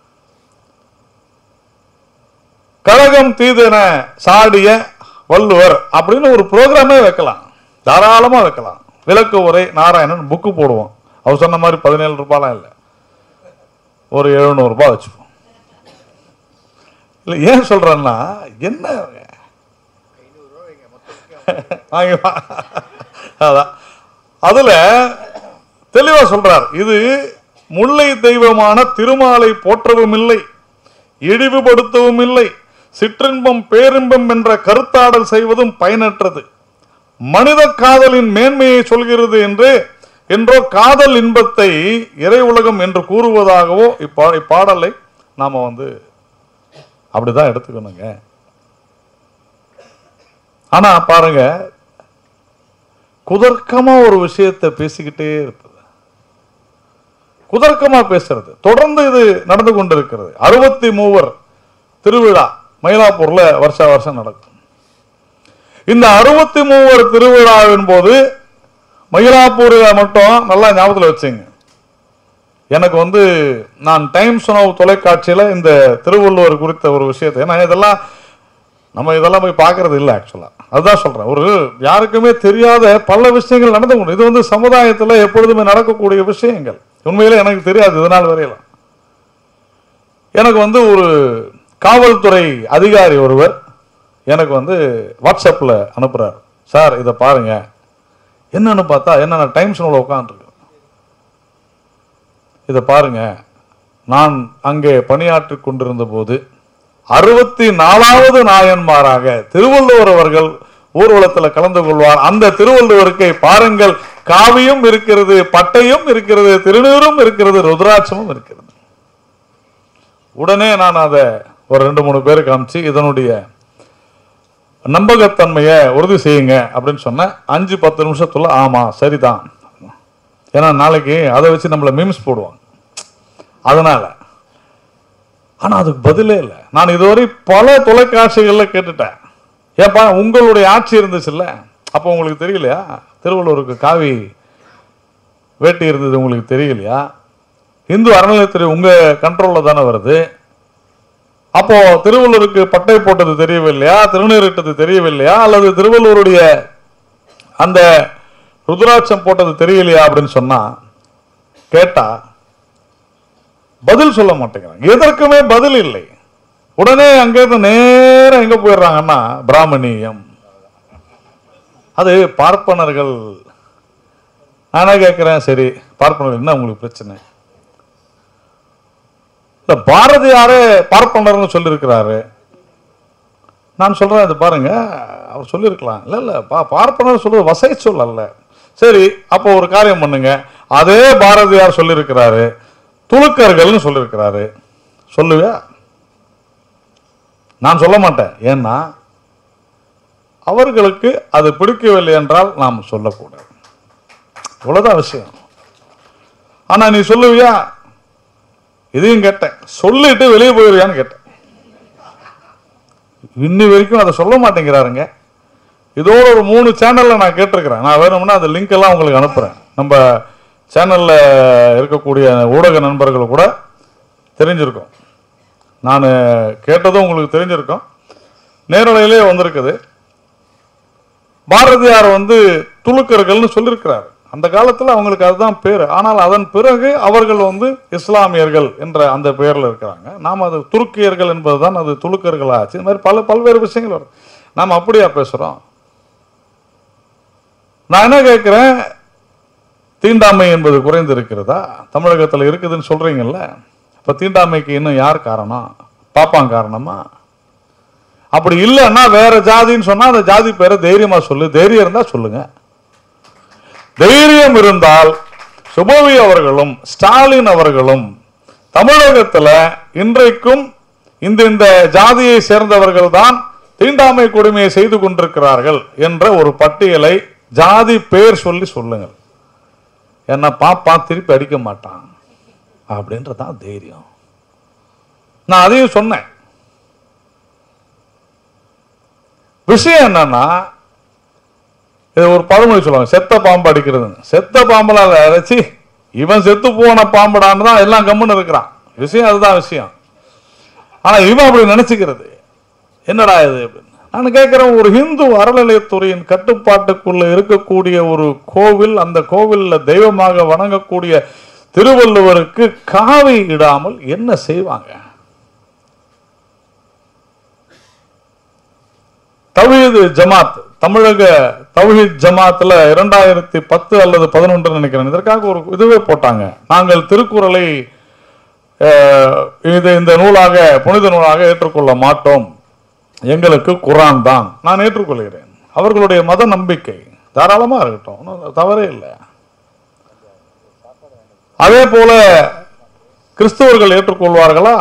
கழகம் தீதென சாடிய வள்ளுவர் அப்படின்னு ஒரு ப்ரோக்ராமே வைக்கலாம் தாராளமா வைக்கலாம் விளக்கு உரை நாராயணன் புக்கு போடுவோம் அவர் சொன்ன மாதிரி பதினேழு ரூபாய்லாம் இல்லை ஒரு எழுநூறு ரூபாய் வச்சுப்போம் இல்லை ஏன் சொல்றேன்னா என்ன வாங்கி வா. அதான் அதுல தெளிவா சொல்றார் இது முல்லை தெய்வமான திருமாலை போற்றவும் இல்லை இழிவுபடுத்தவும் இல்லை சிற்றின்பம் பேரின்பம் என்ற கருத்தாடல் செய்வதும் பயனற்றது மனித காதலின் மேன்மையை சொல்கிறது என்று என்றோ காதல் இன்பத்தை இறை உலகம் என்று கூறுவதாகவோ இப்பா இப்பாடலை நாம வந்து அப்படிதான் எடுத்துக்கணுங்க ஆனா பாருங்க குதர்க்கமா ஒரு விஷயத்தை பேசிக்கிட்டே இருப்பது குதர்க்கமா பேசுறது தொடர்ந்து இது நடந்து கொண்டிருக்கிறது அறுபத்தி மூவர் திருவிழா மயிலாப்பூர்ல வருஷா வருஷம் நடக்கும் இந்த அறுபத்தி மூவர் திருவிழாவின் போது மயிலாப்பூர்ல மட்டும் நல்லா ஞாபகத்துல வச்சுங்க எனக்கு வந்து நான் டைம்ஸ் நவ் தொலைக்காட்சியில இந்த திருவள்ளுவர் குறித்த ஒரு விஷயத்தை ஏன்னா இதெல்லாம் நம்ம இதெல்லாம் போய் பார்க்கறது இல்லை ஆக்சுவலா அதுதான் சொல்றேன் ஒரு யாருக்குமே தெரியாத பல விஷயங்கள் நடந்து கொண்டு இது வந்து சமுதாயத்துல எப்பொழுதுமே நடக்கக்கூடிய விஷயங்கள் உண்மையிலே எனக்கு தெரியாது இதனால் வரையில எனக்கு வந்து ஒரு காவல்துறை அதிகாரி ஒருவர் எனக்கு வந்து வாட்ஸ்அப்ல அனுப்புறாரு சார் இதை பாருங்க என்னன்னு பார்த்தா என்னென்ன டைம்ஸ் நூல உட்காந்துருக்கு இதை பாருங்க நான் அங்கே பணியாற்றி கொண்டிருந்த போது அறுபத்தி நாலாவது நாயன்மாராக திருவள்ளுவர் அவர்கள் ஊர்வலத்தில் கலந்து கொள்வார் அந்த திருவள்ளுவருக்கை பாருங்கள் காவியும் இருக்கிறது பட்டையும் இருக்கிறது திருநீரும் இருக்கிறது ருத்ராட்சமும் இருக்கிறது உடனே நான் அதை ஒரு ரெண்டு மூணு பேருக்கு காமிச்சு இதனுடைய நம்பகத்தன்மையை உறுதி செய்யுங்க அப்படின்னு சொன்னேன் அஞ்சு பத்து நிமிஷத்துல ஆமா சரிதான் ஏன்னா நாளைக்கு அதை வச்சு நம்மள மீம்ஸ் போடுவாங்க அதனால ஆனா அதுக்கு பதிலே இல்லை நான் இதுவரை பல தொலைக்காட்சிகள்ல கேட்டுட்டேன் ஏப்பா உங்களுடைய ஆட்சி இருந்துச்சுல்ல அப்போ உங்களுக்கு தெரியலையா திருவள்ளூருக்கு காவி வேட்டி இருந்தது உங்களுக்கு தெரியலையா இந்து அறநிலையத்துறை உங்க கண்ட்ரோல்ல தானே வருது அப்போ திருவள்ளூருக்கு பட்டை போட்டது தெரியவில்லையா திருநீரிட்டது தெரியவில்லையா அல்லது திருவள்ளூருடைய அந்த ருத்ராட்சம் போட்டது தெரியலையா அப்படின்னு சொன்னா கேட்டா பதில் சொல்ல மாட்டேங்கிறாங்க எதற்குமே பதில் இல்லை உடனே அங்கிருந்து நேரம் எங்க போயிடுறாங்கன்னா பிராமணியம் அது பார்ப்பனர்கள் நானே கேட்கிறேன் சரி பார்ப்பனர்கள் என்ன உங்களுக்கு பிரச்சனை இல்ல பாரதியாரே பார்ப்பனர்னு சொல்லியிருக்கிறாரு நான் சொல்றேன் அது பாருங்க அவர் சொல்லியிருக்கலாம் இல்ல இல்ல பா பார்ப்பனர் சொல்றது வசை சொல் அல்ல சரி அப்போ ஒரு காரியம் பண்ணுங்க அதே பாரதியார் சொல்லியிருக்கிறாரு துலுக்கர்கள்னு சொல்லியிருக்கிறாரு சொல்லுவியா நான் சொல்ல மாட்டேன் ஏன்னா அவர்களுக்கு அது பிடிக்கவில்லை என்றால் நாம் சொல்லக்கூடாது இவ்வளவுதான் விஷயம் ஆனா நீ சொல்லுவியா இதையும் கேட்டேன் சொல்லிட்டு வெளியே போயிருவியான்னு கேட்டேன் இன்னி வரைக்கும் அதை சொல்ல மாட்டேங்கிறாருங்க இதோட ஒரு மூணு சேனல்ல நான் கேட்டிருக்கிறேன் நான் வேணும்னா அந்த லிங்க் எல்லாம் உங்களுக்கு அனுப்புறேன் நம்ம சேனல்ல இருக்கக்கூடிய ஊடக நண்பர்கள் கூட தெரிஞ்சிருக்கும் நான் கேட்டதும் உங்களுக்கு தெரிஞ்சிருக்கும் நேரலையிலே வந்திருக்குது பாரதியார் வந்து துலுக்கர்கள்னு சொல்லியிருக்கிறார் அந்த காலத்தில் அவங்களுக்கு அதுதான் பேர் ஆனால் அதன் பிறகு அவர்கள் வந்து இஸ்லாமியர்கள் என்ற அந்த பெயரில் இருக்கிறாங்க நாம் அது துருக்கியர்கள் என்பதுதான் அது துலுக்கர்கள் ஆச்சு இந்த மாதிரி பல பல்வேறு விஷயங்கள் வரும் நாம் அப்படியா பேசுகிறோம் நான் என்ன கேட்குறேன் தீண்டாமை என்பது குறைந்து இருக்கிறதா தமிழகத்தில் இருக்குதுன்னு சொல்றீங்கல்ல இப்போ தீண்டாமைக்கு இன்னும் யார் காரணம் பாப்பான் காரணமா அப்படி இல்லைன்னா வேற ஜாதின்னு சொன்னா அந்த ஜாதி பேரை தைரியமா சொல்லு தைரியம் இருந்தா சொல்லுங்க தைரியம் இருந்தால் சுபவி அவர்களும் ஸ்டாலின் அவர்களும் தமிழகத்துல இன்றைக்கும் இந்த இந்த ஜாதியை சேர்ந்தவர்கள் தான் தீண்டாமை கொடுமையை செய்து கொண்டிருக்கிறார்கள் என்ற ஒரு பட்டியலை ஜாதி பேர் சொல்லி சொல்லுங்கள் என்ன பாப்பான் திருப்பி அடிக்க மாட்டான் அப்படின்றதான் தைரியம் நான் அதையும் சொன்னேன் விஷயம் என்னன்னா இது ஒரு பழமொழி சொல்லுவாங்க செத்த பாம்பு அடிக்கிறது செத்த பாம்புல அரைச்சி இவன் செத்து போன பாம்புடான்னு தான் எல்லாம் கம்முன்னு இருக்கிறான் விஷயம் அதுதான் விஷயம் ஆனா இவன் அப்படி நினைச்சுக்கிறது என்னடா இது அப்படின்னு நான் கேட்கிறேன் ஒரு ஹிந்து அறநிலையத்துறையின் கட்டுப்பாட்டுக்குள்ள இருக்கக்கூடிய ஒரு கோவில் அந்த கோவில்ல தெய்வமாக வணங்கக்கூடிய திருவள்ளுவருக்கு காவி இடாமல் என்ன செய்வாங்க தவீது ஜமாத் தமிழக தௌஹீத் ஜமாத்ல இரண்டாயிரத்தி பத்து அல்லது பதினொன்று நினைக்கிறேன் இதற்காக ஒரு இதுவே போட்டாங்க நாங்கள் திருக்குறளை அஹ், இது இந்த நூலாக புனித நூலாக ஏற்றுக்கொள்ள மாட்டோம் எங்களுக்கு குரான் தான் நான் ஏற்றுக்கொள்கிறேன் அவர்களுடைய மத நம்பிக்கை தாராளமா இருக்கட்டும் ஒண்ணும் தவறே இல்லை அதே போல கிறிஸ்தவர்கள் ஏற்றுக்கொள்வார்களா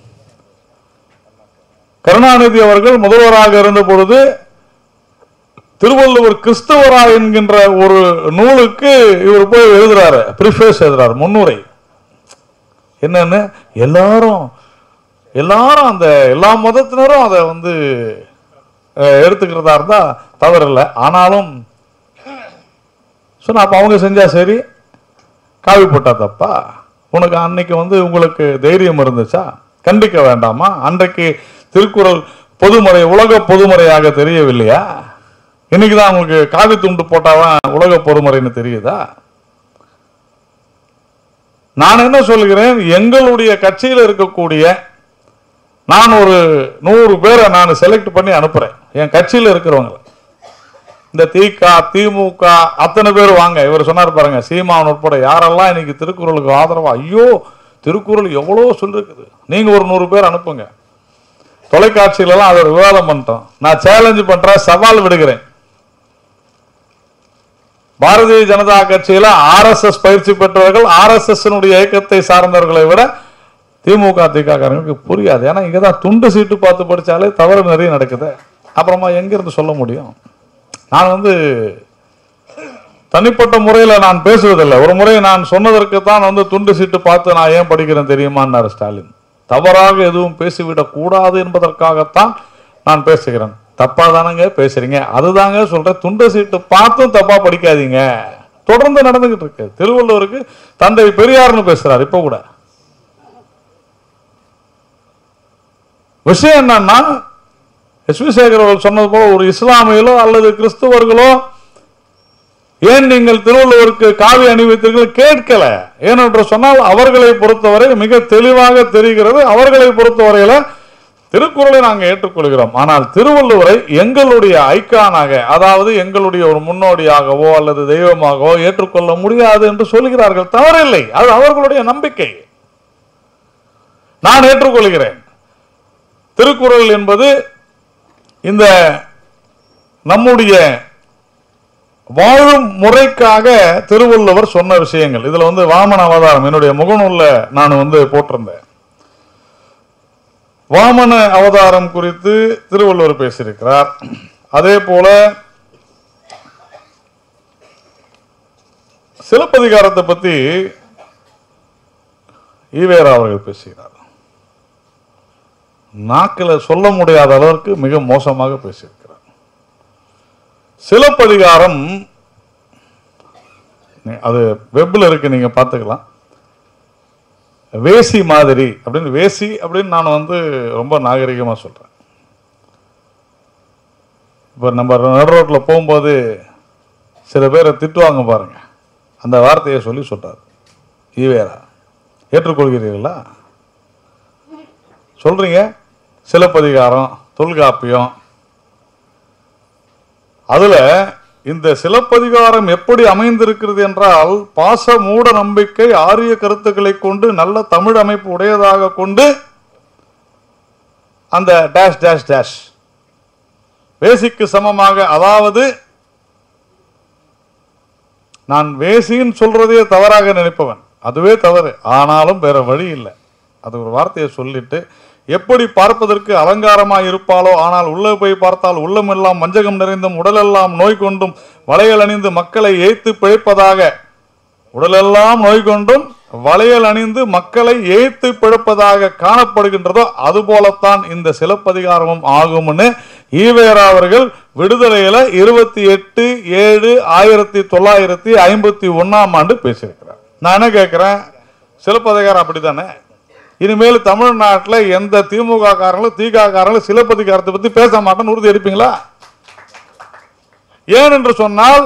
கருணாநிதி அவர்கள் முதல்வராக இருந்த பொழுது திருவள்ளுவர் கிறிஸ்தவரா என்கின்ற ஒரு நூலுக்கு இவர் போய் எழுதுறாரு ப்ரிஃபேஸ் எழுதுறாரு முன்னுரை என்னன்னு எல்லாரும் எல்லாரும் அந்த எல்லா மதத்தினரும் அதை வந்து அஹ், எடுத்துக்கிறதா இருந்தா தவறில்லை ஆனாலும் சொன்னா அப்ப அவங்க செஞ்சா சரி காவி போட்டா தப்பா உனக்கு அன்னைக்கு வந்து உங்களுக்கு தைரியம் இருந்துச்சா கண்டிக்க வேண்டாமா அன்றைக்கு திருக்குறள் பொதுமறை உலக பொதுமறையாக தெரியவில்லையா இன்னைக்கு தான் உங்களுக்கு காவி துண்டு போட்டாதான் உலக பொதுமறைன்னு தெரியுதா நான் என்ன சொல்கிறேன் எங்களுடைய கட்சியில் இருக்கக்கூடிய நான் ஒரு நூறு பேரை நான் செலக்ட் பண்ணி அனுப்புறேன் என் கட்சியில் இருக்கிறவங்க இந்த திக திமுக அத்தனை பேர் வாங்க இவர் சொன்னார் பாருங்க சீமான் உட்பட யாரெல்லாம் இன்னைக்கு திருக்குறளுக்கு ஆதரவா ஐயோ திருக்குறள் எவ்வளோ சொல்லிருக்குது நீங்க ஒரு நூறு பேர் அனுப்புங்க தொலைக்காட்சியில எல்லாம் அதை விவாதம் பண்ணிட்டோம் நான் சேலஞ்சு பண்றேன் சவால் விடுகிறேன் பாரதிய ஜனதா கட்சியில ஆர்எஸ்எஸ் பயிற்சி பெற்றவர்கள் ஆர்எஸ்எஸ் இயக்கத்தை சார்ந்தவர்களை விட திமுக திகாரங்களுக்கு புரியாது ஏன்னா இங்க தான் துண்டு சீட்டு பார்த்து படிச்சாலே தவறு நிறைய நடக்குது அப்புறமா எங்க இருந்து சொல்ல முடியும் நான் வந்து தனிப்பட்ட முறையில நான் பேசுவதில்லை ஒரு முறை நான் சொன்னதற்கு தான் வந்து துண்டு சீட்டு பார்த்து நான் ஏன் படிக்கிறேன் தெரியுமான்னாரு ஸ்டாலின் தவறாக எதுவும் பேசிவிடக் கூடாது என்பதற்காகத்தான் நான் பேசுகிறேன் தப்பா தானங்க பேசுறீங்க அதுதாங்க சொல்றேன் துண்டு சீட்டு பார்த்தும் தப்பா படிக்காதீங்க தொடர்ந்து நடந்துகிட்டு இருக்கு திருவள்ளுவருக்கு தந்தை பெரியார்னு பேசுறாரு இப்ப கூட விஷயம் என்னன்னா எஸ் வி சேகர் அவர்கள் சொன்னது போல ஒரு இஸ்லாமியலோ அல்லது கிறிஸ்துவர்களோ ஏன் நீங்கள் திருவள்ளுவருக்கு காவி அணிவித்தீர்கள் கேட்கல ஏனென்று சொன்னால் அவர்களை பொறுத்தவரை மிக தெளிவாக தெரிகிறது அவர்களை பொறுத்தவரையில திருக்குறளை நாங்கள் ஏற்றுக்கொள்கிறோம் ஆனால் திருவள்ளுவரை எங்களுடைய ஐக்கானாக அதாவது எங்களுடைய ஒரு முன்னோடியாகவோ அல்லது தெய்வமாகவோ ஏற்றுக்கொள்ள முடியாது என்று சொல்கிறார்கள் தவறில்லை அது அவர்களுடைய நம்பிக்கை நான் ஏற்றுக்கொள்கிறேன் திருக்குறள் என்பது இந்த நம்முடைய வாழும் முறைக்காக திருவள்ளுவர் சொன்ன விஷயங்கள் இதுல வந்து வாமன அவதாரம் என்னுடைய முகநூல்ல நான் வந்து போட்டிருந்தேன் வாமன அவதாரம் குறித்து திருவள்ளுவர் பேசியிருக்கிறார் அதே போல சிலப்பதிகாரத்தை பத்தி ஈவேரா அவர்கள் பேசுகிறார் நாக்கில் சொல்ல முடியாத அளவிற்கு மிக மோசமாக பேசியிருக்கிறார் சிலப்பதிகாரம் நீ- அது வெப்ல இருக்கு நீங்க பார்த்துக்கலாம் வேசி மாதிரி அப்படின்னு வேசி அப்படின்னு நான் வந்து ரொம்ப நாகரிகமா சொல்றேன் இப்போ நம்ம நடு ரோட்டில் போகும்போது சில பேரை திட்டுவாங்க பாருங்க அந்த வார்த்தையை சொல்லி சொல்றாரு ஈவேரா ஏற்றுக்கொள்கிறீர்களா சொல்றீங்க சிலப்பதிகாரம் தொல்காப்பியம் அதுல இந்த சிலப்பதிகாரம் எப்படி அமைந்திருக்கிறது என்றால் பாச மூட நம்பிக்கை ஆரிய கருத்துக்களை கொண்டு நல்ல தமிழ் அமைப்பு உடையதாக கொண்டு அந்த டேஷ் டேஷ் டேஷ் வேசிக்கு சமமாக அதாவது நான் வேசின்னு சொல்றதே தவறாக நினைப்பவன் அதுவே தவறு ஆனாலும் வேற வழி இல்லை அது ஒரு வார்த்தையை சொல்லிட்டு எப்படி பார்ப்பதற்கு அலங்காரமாய் இருப்பாளோ ஆனால் உள்ளே போய் பார்த்தால் உள்ளமெல்லாம் மஞ்சகம் நிறைந்தும் உடலெல்லாம் நோய் கொண்டும் வளையல் அணிந்து மக்களை ஏய்த்து பிழைப்பதாக உடலெல்லாம் நோய் கொண்டும் வளையல் அணிந்து மக்களை ஏய்த்து பிழைப்பதாக காணப்படுகின்றதோ அதுபோலத்தான் இந்த சிலப்பதிகாரமும் ஆகும்னு ஈவேரா அவர்கள் விடுதலையில இருபத்தி எட்டு ஏழு ஆயிரத்தி தொள்ளாயிரத்தி ஐம்பத்தி ஒன்னாம் ஆண்டு பேசியிருக்கிறார் நான் என்ன கேட்கிறேன் சிலப்பதிகாரம் அப்படித்தானே இனிமேல் தமிழ்நாட்டில் எந்த திமுக காரங்களும் திக காரங்களும் சிலப்பதிகாரத்தை பத்தி பேச மாட்டேன்னு உறுதி எடுப்பீங்களா ஏன் என்று சொன்னால்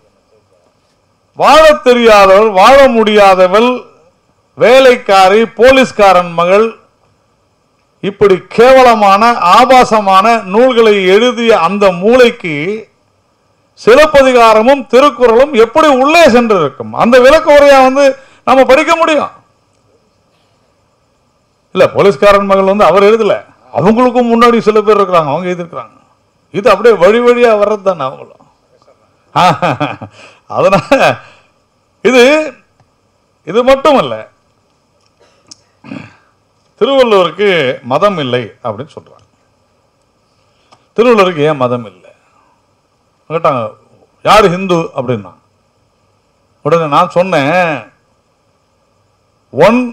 வாழத் தெரியாதவள் வாழ முடியாதவள் வேலைக்காரி போலீஸ்காரன் மகள் இப்படி கேவலமான ஆபாசமான நூல்களை எழுதிய அந்த மூளைக்கு சிலப்பதிகாரமும் திருக்குறளும் எப்படி உள்ளே சென்று இருக்கும் அந்த விளக்க உரையா வந்து நம்ம படிக்க முடியும் இல்ல போலீஸ்காரன் மகள் வந்து அவர் எழுதல அவங்களுக்கும் முன்னாடி சில பேர் இருக்கிறாங்க அவங்க எழுதிருக்கிறாங்க இது அப்படியே வழி வழியா வர்றது தானே அவங்களும் அதனால இது இது மட்டுமல்ல திருவள்ளுவருக்கு மதம் இல்லை அப்படின்னு சொல்றாங்க திருவள்ளுவருக்கு ஏன் மதம் இல்லை கேட்டாங்க யார் ஹிந்து அப்படின்னா உடனே நான் சொன்னேன் one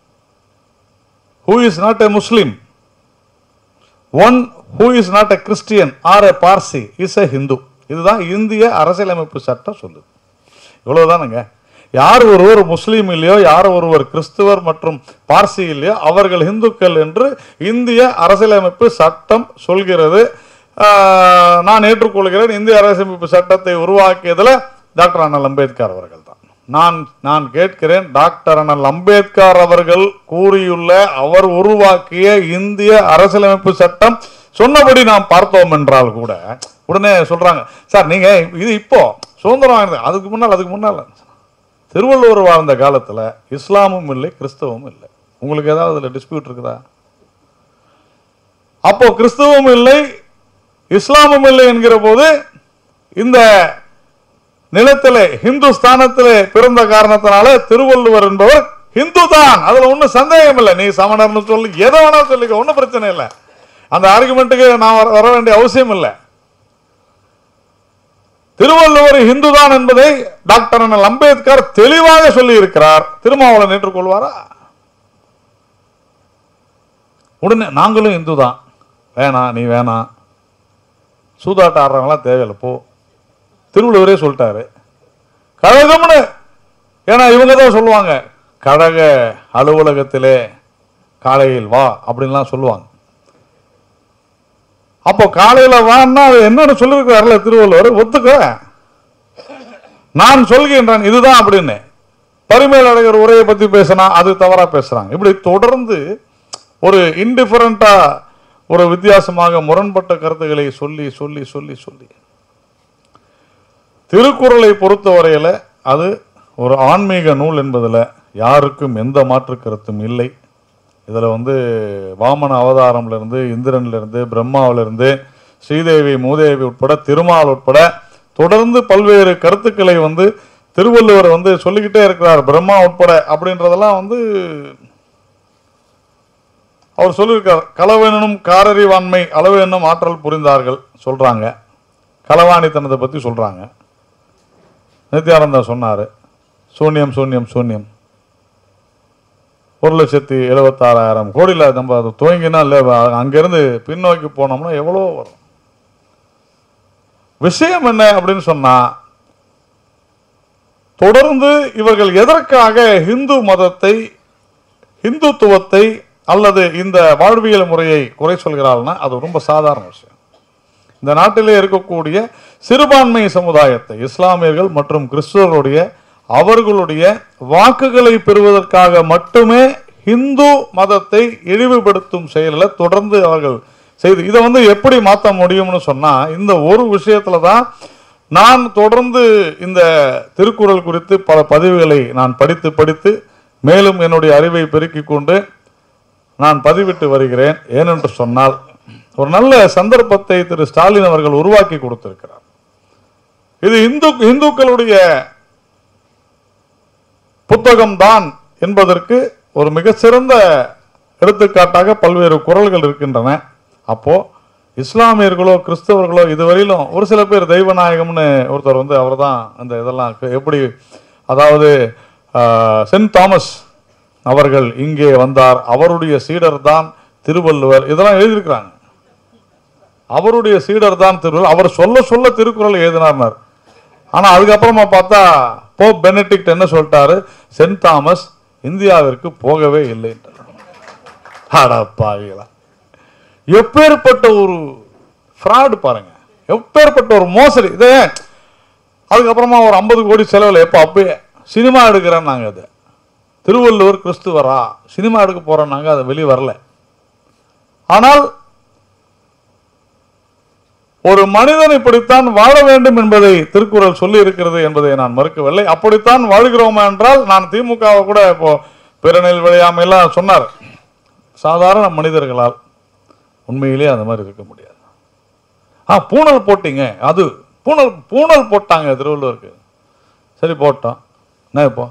who is not a Muslim one who is not a Christian or a Parsi is a Hindu இதுதான் இந்திய அரசியலமைப்பு சட்டம் சொல்லுது இவ்வளவுதானுங்க யார் ஒருவர் முஸ்லீம் இல்லையோ யார் ஒருவர் கிறிஸ்துவர் மற்றும் பார்சி இல்லையோ அவர்கள் இந்துக்கள் என்று இந்திய அரசியலமைப்பு சட்டம் சொல்கிறது ஆஹ், நான் ஏற்றுக்கொள்கிறேன் இந்திய அரசியலமைப்பு சட்டத்தை உருவாக்கியதுல டாக்டர் அண்ணல் அம்பேத்கர் அவர்கள் தான் நான் நான் கேட்கிறேன் டாக்டர் அண்ணல் அம்பேத்கர் அவர்கள் கூறியுள்ள அவர் உருவாக்கிய இந்திய அரசியலமைப்பு சட்டம் சொன்னபடி நாம் பார்த்தோம் என்றால் கூட உடனே சொல்றாங்க சார் நீங்க இது இப்போ சுதந்திரம் வாங்கினது அதுக்கு முன்னால் அதுக்கு முன்னால் திருவள்ளுவர் வாழ்ந்த காலத்துல இஸ்லாமும் இல்லை கிறிஸ்தவமும் இல்லை உங்களுக்கு ஏதாவது அதுல டிஸ்பியூட் இருக்குதா அப்போ கிறிஸ்தவம் இல்லை இஸ்லாமும் இல்லை என்கிற போது இந்த நிலத்திலே ஹிந்துஸ்தானத்திலே பிறந்த காரணத்தினால திருவள்ளுவர் என்பவர் ஹிந்து தான் அதுல ஒண்ணும் சந்தேகம் இல்லை நீ சமணர்னு சொல்லி எதை வேணாலும் சொல்லிக்க ஒன்றும் பிரச்சனை இல்லை அந்த ஆர்குமெண்ட்டுக்கு நான் வர- வர வேண்டிய அவசியம் இல்லை திருவள்ளுவர் இந்து தான் என்பதை டாக்டர் அண்ணல் அம்பேத்கர் தெளிவாக சொல்லி இருக்கிறார் திருமாவளவன் ஏற்றுக்கொள்வாரா உடனே நாங்களும் இந்து தான் வேணாம் நீ வேணாம் சூதாட்டம் ஆடுறவங்களாம் தேவையில்லை போ திருவள்ளுவரே சொல்லிட்டாரு கழகம்னு ஏன்னா இவங்க தான் சொல்லுவாங்க கழக அலுவலகத்திலே காலையில் வா அப்படின்லாம் சொல்லுவாங்க அப்போ காலையில வான்னா அது என்னன்னு சொல்லியிருக்கிறாருல திருவள்ளுவர் ஒத்துக்க நான் சொல்கின்றேன் இதுதான் அப்படின்னு பரிமேல் அழகர் உரையை பத்தி பேசினா அது தவறா பேசுறாங்க இப்படி தொடர்ந்து ஒரு இன்டிஃபரண்டா ஒரு வித்தியாசமாக முரண்பட்ட கருத்துக்களை சொல்லி சொல்லி சொல்லி சொல்லி திருக்குறளை பொறுத்தவரையில அது ஒரு ஆன்மீக நூல் என்பதில் யாருக்கும் எந்த மாற்று கருத்தும் இல்லை இதில் வந்து வாமன அவதாரம்லேருந்து இந்திரன்லேருந்து பிரம்மாவிலிருந்து ஸ்ரீதேவி மூதேவி உட்பட திருமால் உட்பட தொடர்ந்து பல்வேறு கருத்துக்களை வந்து திருவள்ளுவர் வந்து சொல்லிக்கிட்டே இருக்கிறார் பிரம்மா உட்பட அப்படின்றதெல்லாம் வந்து அவர் சொல்லியிருக்கார் களவெனும் காரறிவாண்மை அளவு என்னும் ஆற்றல் புரிந்தார்கள் சொல்றாங்க களவாணித்தனத்தை பத்தி சொல்றாங்க நித்யானந்தா சொன்னாரு சூன்யம் சூன்யம் சூன்யம் ஒரு லட்சத்தி எழுபத்தாறாயிரம் கோடியில் நம்ம அது துவங்கினா இல்லை அங்கேருந்து பின்னோக்கி போனோம்னா எவ்வளோ வரும் விஷயம் என்ன அப்படின்னு சொன்னா தொடர்ந்து இவர்கள் எதற்காக இந்து மதத்தை இந்துத்துவத்தை அல்லது இந்த வாழ்வியல் முறையை குறை சொல்கிறாள்னா அது ரொம்ப சாதாரண விஷயம் இந்த நாட்டிலே இருக்கக்கூடிய சிறுபான்மை சமுதாயத்தை இஸ்லாமியர்கள் மற்றும் கிறிஸ்துவருடைய அவர்களுடைய வாக்குகளை பெறுவதற்காக மட்டுமே இந்து மதத்தை இழிவுபடுத்தும் செயலில் தொடர்ந்து அவர்கள் செய்து இதை வந்து எப்படி மாற்ற முடியும்னு சொன்னா இந்த ஒரு விஷயத்துல தான் நான் தொடர்ந்து இந்த திருக்குறள் குறித்து பல பதிவுகளை நான் படித்து படித்து மேலும் என்னுடைய அறிவை பெருக்கிக் கொண்டு நான் பதிவிட்டு வருகிறேன் ஏனென்று சொன்னால் ஒரு நல்ல சந்தர்ப்பத்தை திரு ஸ்டாலின் அவர்கள் உருவாக்கி கொடுத்திருக்கிறார் இது இந்து இந்துக்களுடைய புத்தகம்தான் என்பதற்கு ஒரு மிகச்சிறந்த எடுத்துக்காட்டாக பல்வேறு குரல்கள் இருக்கின்றன அப்போ இஸ்லாமியர்களோ கிறிஸ்தவர்களோ இதுவரையிலும் ஒரு சில பேர் தெய்வநாயகம்னு ஒருத்தர் வந்து அவர்தான் அந்த இதெல்லாம் எப்படி அதாவது ஆஹ், சென்ட் தாமஸ் அவர்கள் இங்கே வந்தார் அவருடைய சீடர் தான் திருவள்ளுவர் இதெல்லாம் எழுதியிருக்கிறாங்க அவருடைய சீடர் தான் திருவள்ளுவர் அவர் சொல்ல சொல்ல திருக்குறள் எழுதினார்னார் ஆனா அதுக்கப்புறமா பார்த்தா போப் பெனடிக்ட் என்ன சொல்லிட்டாரு சென்ட் தாமஸ் இந்தியாவிற்கு போகவே இல்லைன்றார் அடப்பாவிகளா எப்பேற்பட்ட ஒரு ஃப்ராடு பாருங்க எப்பேற்பட்ட ஒரு மோசடி இதே அதுக்கப்புறமா ஒரு ஐம்பது கோடி செலவில் எப்போ அப்பயே சினிமா எடுக்கிறேன் நாங்கள் அது திருவள்ளுவர் கிறிஸ்துவரா சினிமா எடுக்க போறோம் நாங்கள் அது வெளியே வரல ஆனால் ஒரு மனிதன் இப்படித்தான் வாழ வேண்டும் என்பதை திருக்குறள் சொல்லி இருக்கிறது என்பதை நான் மறுக்கவில்லை அப்படித்தான் வாழ்கிறோமா என்றால் நான் திமுகவை கூட இப்போ பிறனில் விளையாமையெல்லாம் சொன்னார் சாதாரண மனிதர்களால் உண்மையிலே அந்த மாதிரி இருக்க முடியாது ஆ பூணல் போட்டீங்க அது பூணல் பூணல் போட்டாங்க திருவள்ளுவருக்கு சரி போட்டோம் என்ன இப்போ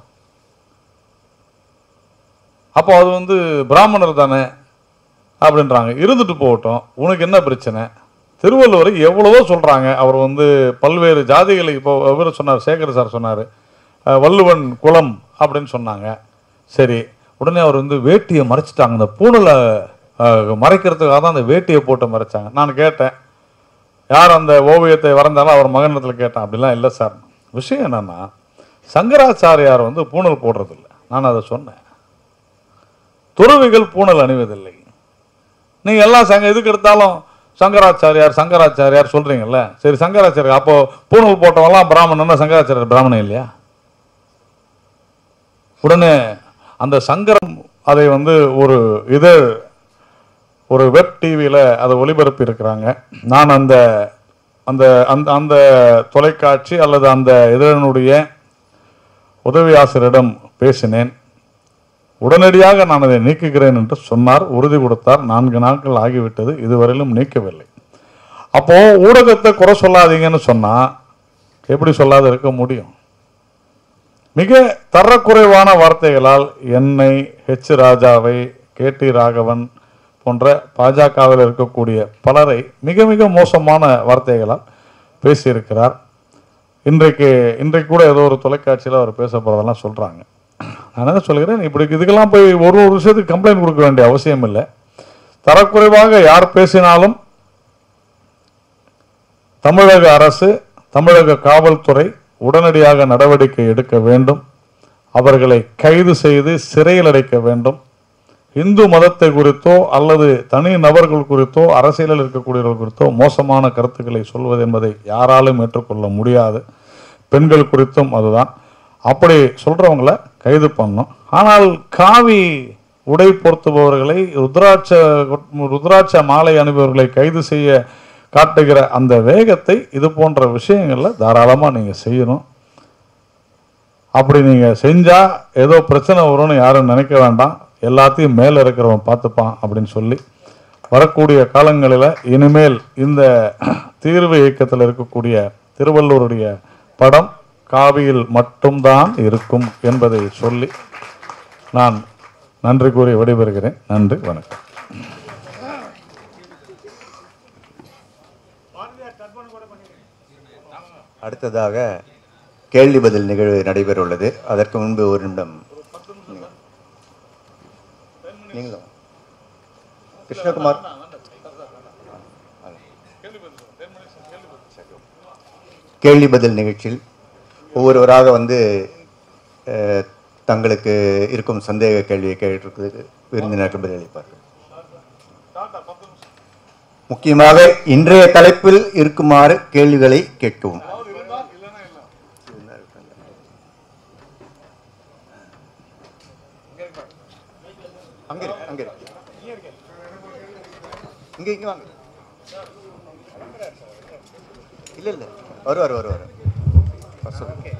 அப்போ அது வந்து பிராமணர் தானே அப்படின்றாங்க இருந்துட்டு போகட்டும் உனக்கு என்ன பிரச்சனை திருவள்ளுவர் எவ்வளவோ சொல்றாங்க அவர் வந்து பல்வேறு ஜாதிகளை இப்போ இவர் சொன்னார் சேகர் சார் சொன்னார் வள்ளுவன் குலம் அப்படின்னு சொன்னாங்க சரி உடனே அவர் வந்து வேட்டியை மறைச்சிட்டாங்க அந்த பூணலை அஹ், மறைக்கிறதுக்காக தான் அந்த வேட்டியை போட்டு மறைச்சாங்க நான் கேட்டேன் யார் அந்த ஓவியத்தை வரைந்தாலும் அவர் மகனிடத்தில் கேட்டேன் அப்படிலாம் இல்லை சார் விஷயம் என்னன்னா சங்கராச்சாரியார் வந்து பூணல் போடுறதில்ல நான் அதை சொன்னேன் துறவிகள் பூணல் அணிவதில்லை நீங்க எல்லாம் சங்க எதுக்கு எடுத்தாலும் சங்கராச்சாரியார் சங்கராச்சாரியார் சொல்றீங்கல்ல சரி சங்கராச்சாரியார் அப்போ பூணூல் போட்டவங்களாம் பிராமணன்னா சங்கராச்சாரியார் பிராமணன் இல்லையா உடனே அந்த சங்கரம் அதை வந்து ஒரு இது ஒரு வெப் டிவியில் அதை ஒளிபரப்பி இருக்கிறாங்க நான் அந்த அந்த அந்த அந்த தொலைக்காட்சி அல்லது அந்த இதழனுடைய உதவி ஆசிரியரிடம் பேசினேன் உடனடியாக நான் அதை நீக்குகிறேன் என்று சொன்னார் உறுதி கொடுத்தார் நான்கு நாட்கள் ஆகிவிட்டது இதுவரையிலும் நீக்கவில்லை அப்போ ஊடகத்தை குறை சொல்லாதீங்கன்னு சொன்னா எப்படி சொல்லாத இருக்க முடியும் மிக தரக்குறைவான வார்த்தைகளால் என்னை ஹெச் ராஜாவை கே டி ராகவன் போன்ற பாஜகவில் இருக்கக்கூடிய பலரை மிக மிக மோசமான வார்த்தைகளால் பேசியிருக்கிறார் இன்றைக்கு இன்றைக்கு கூட ஏதோ ஒரு தொலைக்காட்சியில் அவர் பேச போகிறதெல்லாம் சொல்கிறாங்க நான் என்ன சொல்கிறேன் இப்படி இதுக்கெல்லாம் போய் ஒரு ஒரு விஷயத்துக்கு கம்ப்ளைண்ட் கொடுக்க வேண்டிய அவசியம் இல்லை தரக்குறைவாக யார் பேசினாலும் தமிழக அரசு தமிழக காவல்துறை உடனடியாக நடவடிக்கை எடுக்க வேண்டும் அவர்களை கைது செய்து சிறையில் அடைக்க வேண்டும் இந்து மதத்தை குறித்தோ அல்லது தனி நபர்கள் குறித்தோ அரசியலில் இருக்கக்கூடியவர்கள் குறித்தோ மோசமான கருத்துக்களை சொல்வது என்பதை யாராலும் ஏற்றுக்கொள்ள முடியாது பெண்கள் குறித்தும் அதுதான் அப்படி சொல்றவங்கள கைது பண்ணணும் ஆனால் காவி உடை பொருத்துபவர்களை ருத்ராட்ச ருத்ராட்ச மாலை அணிபவர்களை கைது செய்ய காட்டுகிற அந்த வேகத்தை இது போன்ற விஷயங்கள்ல தாராளமாக நீங்கள் செய்யணும் அப்படி நீங்கள் செஞ்சால் ஏதோ பிரச்சனை வரும்னு யாரும் நினைக்க வேண்டாம் எல்லாத்தையும் மேலே இருக்கிறவன் பார்த்துப்பான் அப்படின்னு சொல்லி வரக்கூடிய காலங்களில் இனிமேல் இந்த தீர்வு இயக்கத்தில் இருக்கக்கூடிய திருவள்ளூருடைய படம் காவியில் மட்டும்தான் இருக்கும் என்பதை சொல்லி நான் நன்றி கூறி விடைபெறுகிறேன் நன்றி வணக்கம் அடுத்ததாக கேள்வி பதில் நிகழ்வு நடைபெற உள்ளது அதற்கு முன்பு ஒரு நிமிடம் நீங்களும் கிருஷ்ணகுமார் கேள்வி பதில் நிகழ்ச்சியில் ஒவ்வொருவராக வந்து அஹ், தங்களுக்கு இருக்கும் சந்தேக கேள்வியை கேட்டிருக்கிறதுக்கு விருந்தினர்கள் பதிலளிப்பார்கள் முக்கியமாக இன்றைய தலைப்பில் இருக்குமாறு கேள்விகளை கேட்கவும் அங்க இரு, அங்க இரு. இங்க இங்க வாங்க இல்ல இல்ல வருவார் வருவார் வர சொல்லுங்க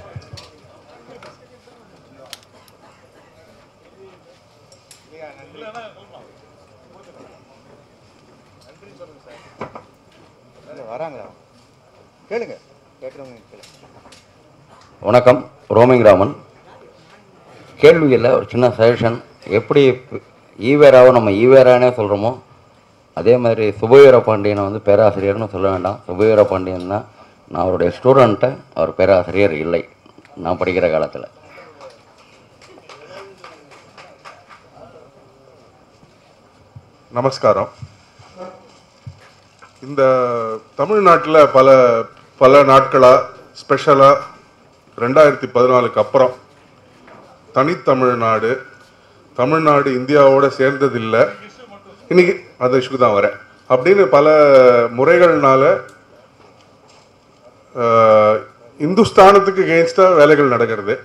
இல்ல, வராங்களா கேளுங்க கேட்குறவங்க கேளுங்க வணக்கம் ரோமிங் ராமன் கேள்வியில் ஒரு சின்ன சஜஷன் எப்படி ஈவேராவை நம்ம ஈவேரானே சொல்கிறோமோ அதே மாதிரி சுபவீர பாண்டியனை வந்து பேராசிரியர்னு சொல்ல வேண்டாம் சுபவீர பாண்டியன் தான் நான் அவருடைய ஸ்டூடெண்ட்டை அவர் பேராசிரியர் இல்லை நான் படிக்கிற காலத்தில் நமஸ்காரம் இந்த தமிழ்நாட்டில் பல பல நாட்களாக ஸ்பெஷலாக ரெண்டாயிரத்தி பதினாலுக்கு அப்புறம் தனித்தமிழ்நாடு தமிழ்நாடு இந்தியாவோட சேர்ந்ததில்லை இன்னைக்கு அந்த இஷ்யூக்கு தான் வரேன் அப்படின்னு பல முறைகள்னால ஆஹ், இந்துஸ்தானத்துக்கு எகெயின்ஸ்டாக வேலைகள் நடக்கிறது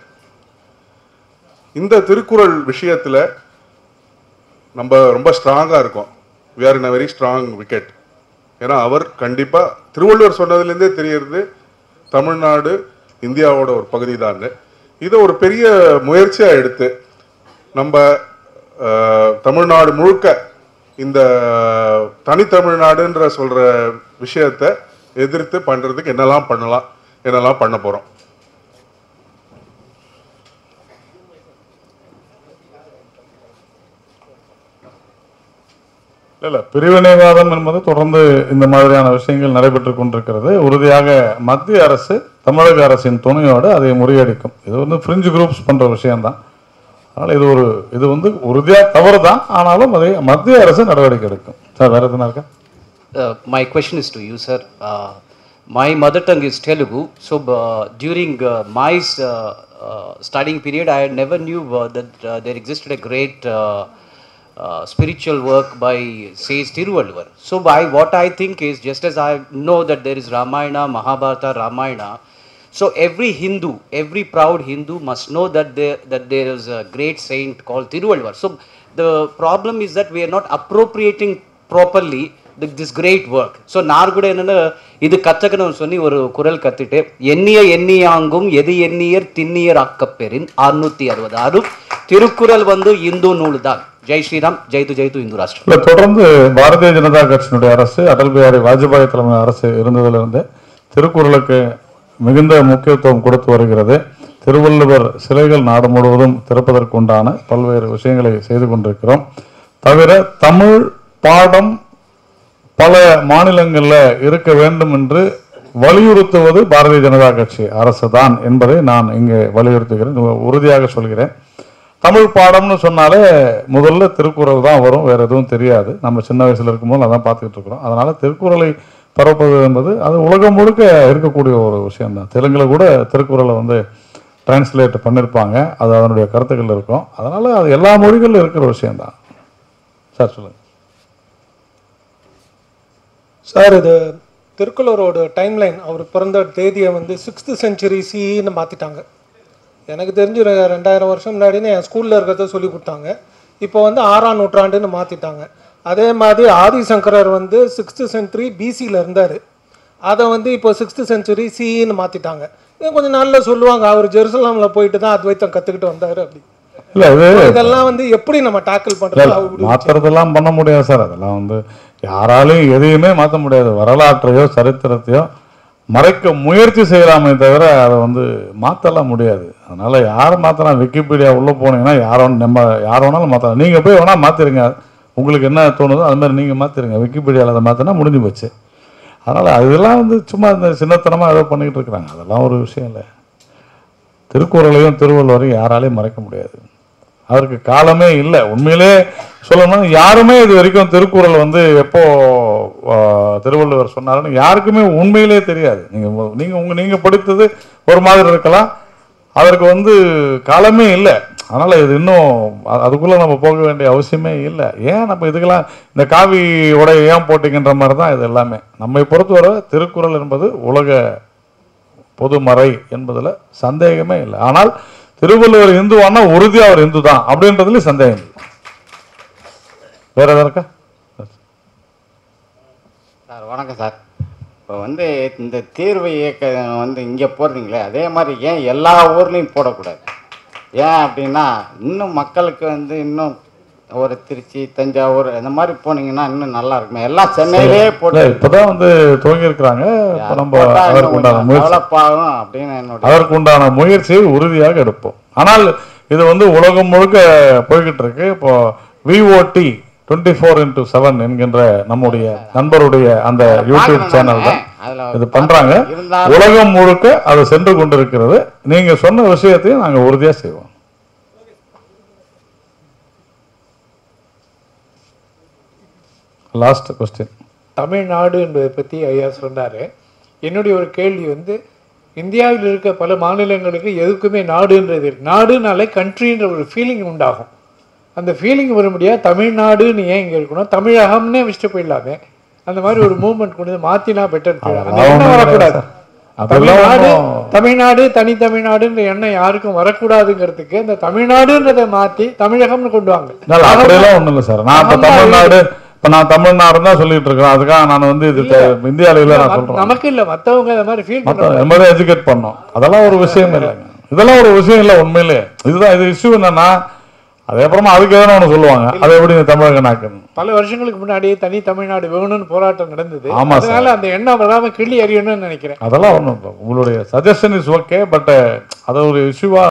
இந்த திருக்குறள் விஷயத்தில் நம்ம ரொம்ப ஸ்ட்ராங்காக இருக்கோம் we are in a very strong wicket ஏன்னா அவர் கண்டிப்பாக திருவள்ளுவர் சொன்னதுலேருந்தே தெரியறது தமிழ்நாடு இந்தியாவோட ஒரு பகுதி தான் இதை ஒரு பெரிய முயற்சியாக எடுத்து நம்ம அஹ், தமிழ்நாடு முழுக்க இந்த தனித்தமிழ்நாடுன்ற சொல்கிற விஷயத்தை எதிர்த்து பண்ணுறதுக்கு என்னெல்லாம் பண்ணலாம் என்னெல்லாம் பண்ண போகிறோம் இல்ல இல்ல பிரிவினைவாதம் என்பது தொடர்ந்து இந்த மாதிரியான விஷயங்கள் நடைபெற்று கொண்டிருக்கிறது உறுதியாக மத்திய அரசு தமிழக அரசின் துணையோடு அதை முறியடிக்கும் இது வந்து ஃப்ரிஞ்சு குரூப்ஸ் பண்ற விஷயம்தான் அதனால இது ஒரு இது வந்து உறுதியா தவறு தான் ஆனாலும் அதை மத்திய அரசு நடவடிக்கை எடுக்கும் சார் வேற எதுனா இருக்கா Uh, my question is to you, sir. Uh, my mother tongue is Telugu. So uh, during uh, my uh, uh, studying period, I never knew uh, that uh, there existed a great uh, uh, spiritual work by says Tiruvalluvar. So by what I think is, just as I know that there is Ramayana, Mahabharata, Ramayana. So every Hindu, every proud Hindu must know that there that there is a great saint called Tiruvalluvar. So the problem is that we are not appropriating properly the- this great work. So நான் கூட என்னென்னா இது கற்றுக்கணும்னு சொல்லி ஒரு குரல் கற்றுட்டு எண்ணிய எண்ணியாங்கும் எது எண்ணியர் திண்ணியர் ஆக்கப்பெறின் அறுநூத்தி அறுபது அரு திருக்குறள் வந்து இந்து நூல் தான் ஜெய் ஸ்ரீராம் ஜெய்து ஜெய்து இந்து ராஷ்டிரம் இல்ல தொடர்ந்து பாரதிய ஜனதா கட்சியினுடைய அரசு அடல் பிஹாரி வாஜ்பாய் தலைமை அரசு இருந்ததிலிருந்து திருக்குறளுக்கு மிகுந்த முக்கியத்துவம் கொடுத்து வருகிறது திருவள்ளுவர் சிலைகள் நாடு முழுவதும் திறப்பதற்குண்டான பல்வேறு விஷயங்களை செய்து கொண்டிருக்கிறோம் தவிர தமிழ் பாடம் பல மாநிலங்கள்ல இருக்க வேண்டும் என்று வலியுறுத்துவது பாரதிய ஜனதா கட்சி அரசு தான் என்பதை நான் இங்கே வலியுறுத்துகிறேன் உறுதியாக சொல்கிறேன் தமிழ் பாடம்னு சொன்னாலே முதல்ல திருக்குறள் தான் வரும் வேற எதுவும் தெரியாது நம்ம சின்ன வயசுல இருக்கும்போது அதான் பார்த்துக்கிட்டு இருக்கிறோம் அதனால திருக்குறளை பரப்புவது என்பது அது உலகம் முழுக்க இருக்கக்கூடிய ஒரு விஷயம்தான் தெலுங்குல கூட திருக்குறளை வந்து டிரான்ஸ்லேட் பண்ணியிருப்பாங்க அது அதனுடைய கருத்துக்கள் இருக்கும் அதனால அது எல்லா மொழிகளிலும் இருக்கிற விஷயம்தான் சார் சொல்லுங்க சார் இது திருக்குறளோட டைம்லைன் அவர் பிறந்த தேதியை வந்து சிக்ஸ்த்து செஞ்சுரி சின்னு மாற்றிட்டாங்க எனக்கு தெரிஞ்சு ஒரு ரெண்டாயிரம் வருஷம் முன்னாடின்னு என் ஸ்கூலில் இருக்கிறத சொல்லி கொடுத்தாங்க இப்போ வந்து ஆறாம் நூற்றாண்டுன்னு மாற்றிட்டாங்க அதே மாதிரி ஆதிசங்கரர் வந்து சிக்ஸ்த்து செஞ்சுரி பிசியில் இருந்தார் அதை வந்து இப்போ சிக்ஸ்த்து செஞ்சுரி சின்னு மாற்றிட்டாங்க இன்னும் கொஞ்சம் நாளில் சொல்லுவாங்க அவர் ஜெருசலமில் போயிட்டு தான் அத்வைத்தம் கற்றுக்கிட்டு வந்தார் அப்படி இல்ல இது இதெல்லாம் வந்து எப்படி நம்ம டேக்கிள் பண்ணுறது அவர் மாத்துறதெல்லாம் பண்ண முடியாது சார் அதெல்லாம் வந்து யாராலையும் எதையுமே மாற்ற முடியாது வரலாற்றையோ சரித்திரத்தையோ மறைக்க முயற்சி செய்யலாமே தவிர அதை வந்து மாற்றலாம் முடியாது அதனால யாரை மாற்றலாம் விக்கிபீடியா உள்ள போனீங்கன்னா யாரோ நம்ம யார் வேணாலும் மாற்றலாம் நீங்கள் போய் வேணால் மாற்றிருங்க உங்களுக்கு என்ன தோணுதோ அது மாதிரி நீங்கள் மாற்றிருங்க விக்கிபீடியாவில் அதை மாற்றினா முடிஞ்சு போச்சு அதனால் அதெல்லாம் வந்து சும்மா இந்த சின்னத்தனமாக ஏதோ பண்ணிக்கிட்டு இருக்கிறாங்க அதெல்லாம் ஒரு விஷயம் இல்லை திருக்குறளையும் திருவள்ளுவரையும் யாராலையும் மறைக்க முடியாது அதற்கு காலமே இல்லை உண்மையிலே சொல்லணும்னா யாருமே இது வரைக்கும் திருக்குறள் வந்து எப்போ ஆ, திருவள்ளுவர் சொன்னாருன்னு யாருக்குமே உண்மையிலே தெரியாது நீங்க உங்க- நீங்க உங்க நீங்க படித்தது ஒரு மாதிரி இருக்கலாம் அதற்கு வந்து காலமே இல்லை அதனால இது இன்னும் அ- அதுக்குள்ள நம்ம போக வேண்டிய அவசியமே இல்லை ஏன் நம்ம இதுக்கெல்லாம் இந்த காவி உடை ஏன் போட்டிங்கன்ற மாதிரி தான் இது எல்லாமே நம்மை பொறுத்தவரை திருக்குறள் என்பது உலக பொதுமறை என்பதுல சந்தேகமே இல்லை ஆனால் திருவள்ளுவர் இந்துவானா உறுதியா அவர் இந்து தான் அப்படின்றதுல சந்தேகம் இல்லை வேற ஏதாவது இருக்கா சார் வணக்கம் சார் இப்போ வந்து இந்த தீர்வு இயக்கம் வந்து இங்கே போடுறீங்களே அதே மாதிரி ஏன் எல்லா ஊர்லேயும் போடக்கூடாது ஏன் அப்படின்னா இன்னும் மக்களுக்கு வந்து இன்னும் ஒரு திருச்சி தஞ்சாவூர் இந்த மாதிரி போனீங்கன்னா இன்னும் நல்லா இருக்குமே எல்லாம் சென்னையிலே இல்ல, போட்டு இப்பதான் வந்து துவங்கி இருக்கிறாங்க இப்ப நம்ம போட்டா இன்னும் அதற்கு உண்டான கொஞ்சம் முயற்சி டெவலப் ஆகும் அப்படின்னு என்னுடைய அதற்கு உண்டான முயற்சியை உறுதியாக எடுப்போம் ஆனால் இது வந்து உலகம் முழுக்க போய்கிட்டு இருக்கு இப்போ VOD twenty four into seven என்கின்ற நம்முடைய நண்பருடைய அந்த யூடியூப் பார்க்கணும் சேனல் தான் நானு. அதுல இது பண்றாங்க இருந்தாலும் உலகம் முழுக்க அது சென்று கொண்டிருக்கிறது நீங்க சொன்ன விஷயத்தையும் நாங்க உறுதியா செய்வோம் லாஸ்ட் கொஸ்டின் தமிழ்நாடு என்பதை பற்றி ஐயா சொன்னார் என்னுடைய ஒரு கேள்வி வந்து இந்தியாவில் இருக்க பல மாநிலங்களுக்கு எதுக்குமே நாடுன்றது இருக்கு நாடுனாலே கண்ட்ரின்ற ஒரு ஃபீலிங் உண்டாகும் அந்த ஃபீலிங் வர முடியாது தமிழ்நாடுன்னு ஏன் இங்கே இருக்கணும் தமிழகம்னே வச்சுட்டு போயிடலாமே அந்த மாதிரி ஒரு மூவ்மெண்ட் கொண்டு வந்து மாற்றினா பெட்டர் அந்த அதெல்லாம் எண்ணம் ஒண்ணும் வரக்கூடாது கிடையாது. அதெல்லாம் தமிழ்நாடு ஒண்ணும் தமிழ்நாடு தனி தமிழ்நாடுன்ற எண்ணம் யாருக்கும் வரக்கூடாதுங்கிறதுக்கு அந்த தமிழ்நாடுன்றதை மாற்றி தமிழகம்னு கொண்டு வாங்க இல்ல, அப்படியெல்லாம் ஒண்ணும் இல்லை சார் நான் இப்ப ஆமா, தமிழ்நாடு இப்ப நான் தமிழ்நாடு தான் சொல்லிட்டு இருக்கேன் அதுக்காக நான் வந்து இது தெ- இந்தியாவில இல்ல நான் மத்- சொல்றேன் நமக்கு இல்ல மத்தவங்க அந்த மாதிரி ஃபீல் மத்த எல்லாரும் எஜுகேட் பண்ணோம் அதெல்லாம் ஒரு விஷயம் இல்லைங்க இதெல்லாம் ஒரு விஷயம் இல்லை உண்மையிலே இதுதான் இது இஷ்யூ என்னன்னா அதே அப்புறமா அதுக்கு எதனா ஒண்ணு சொல்லுவாங்க அது எப்படி இந்த தமிழக நாக்குன்னு பல வருஷங்களுக்கு முன்னாடி தனி தமிழ்நாடு வேணும்னு போராட்டம் நடந்தது ஆமா சார். அதனால அந்த எண்ணம் வராம கிள்ளி எறியணும்னு நினைக்கிறேன் அதெல்லாம் ஒண்ணும் இல்லை உங்களுடைய சஜஷன் இஸ் ஓகே பட் அதை ஒரு இஷ்யூவா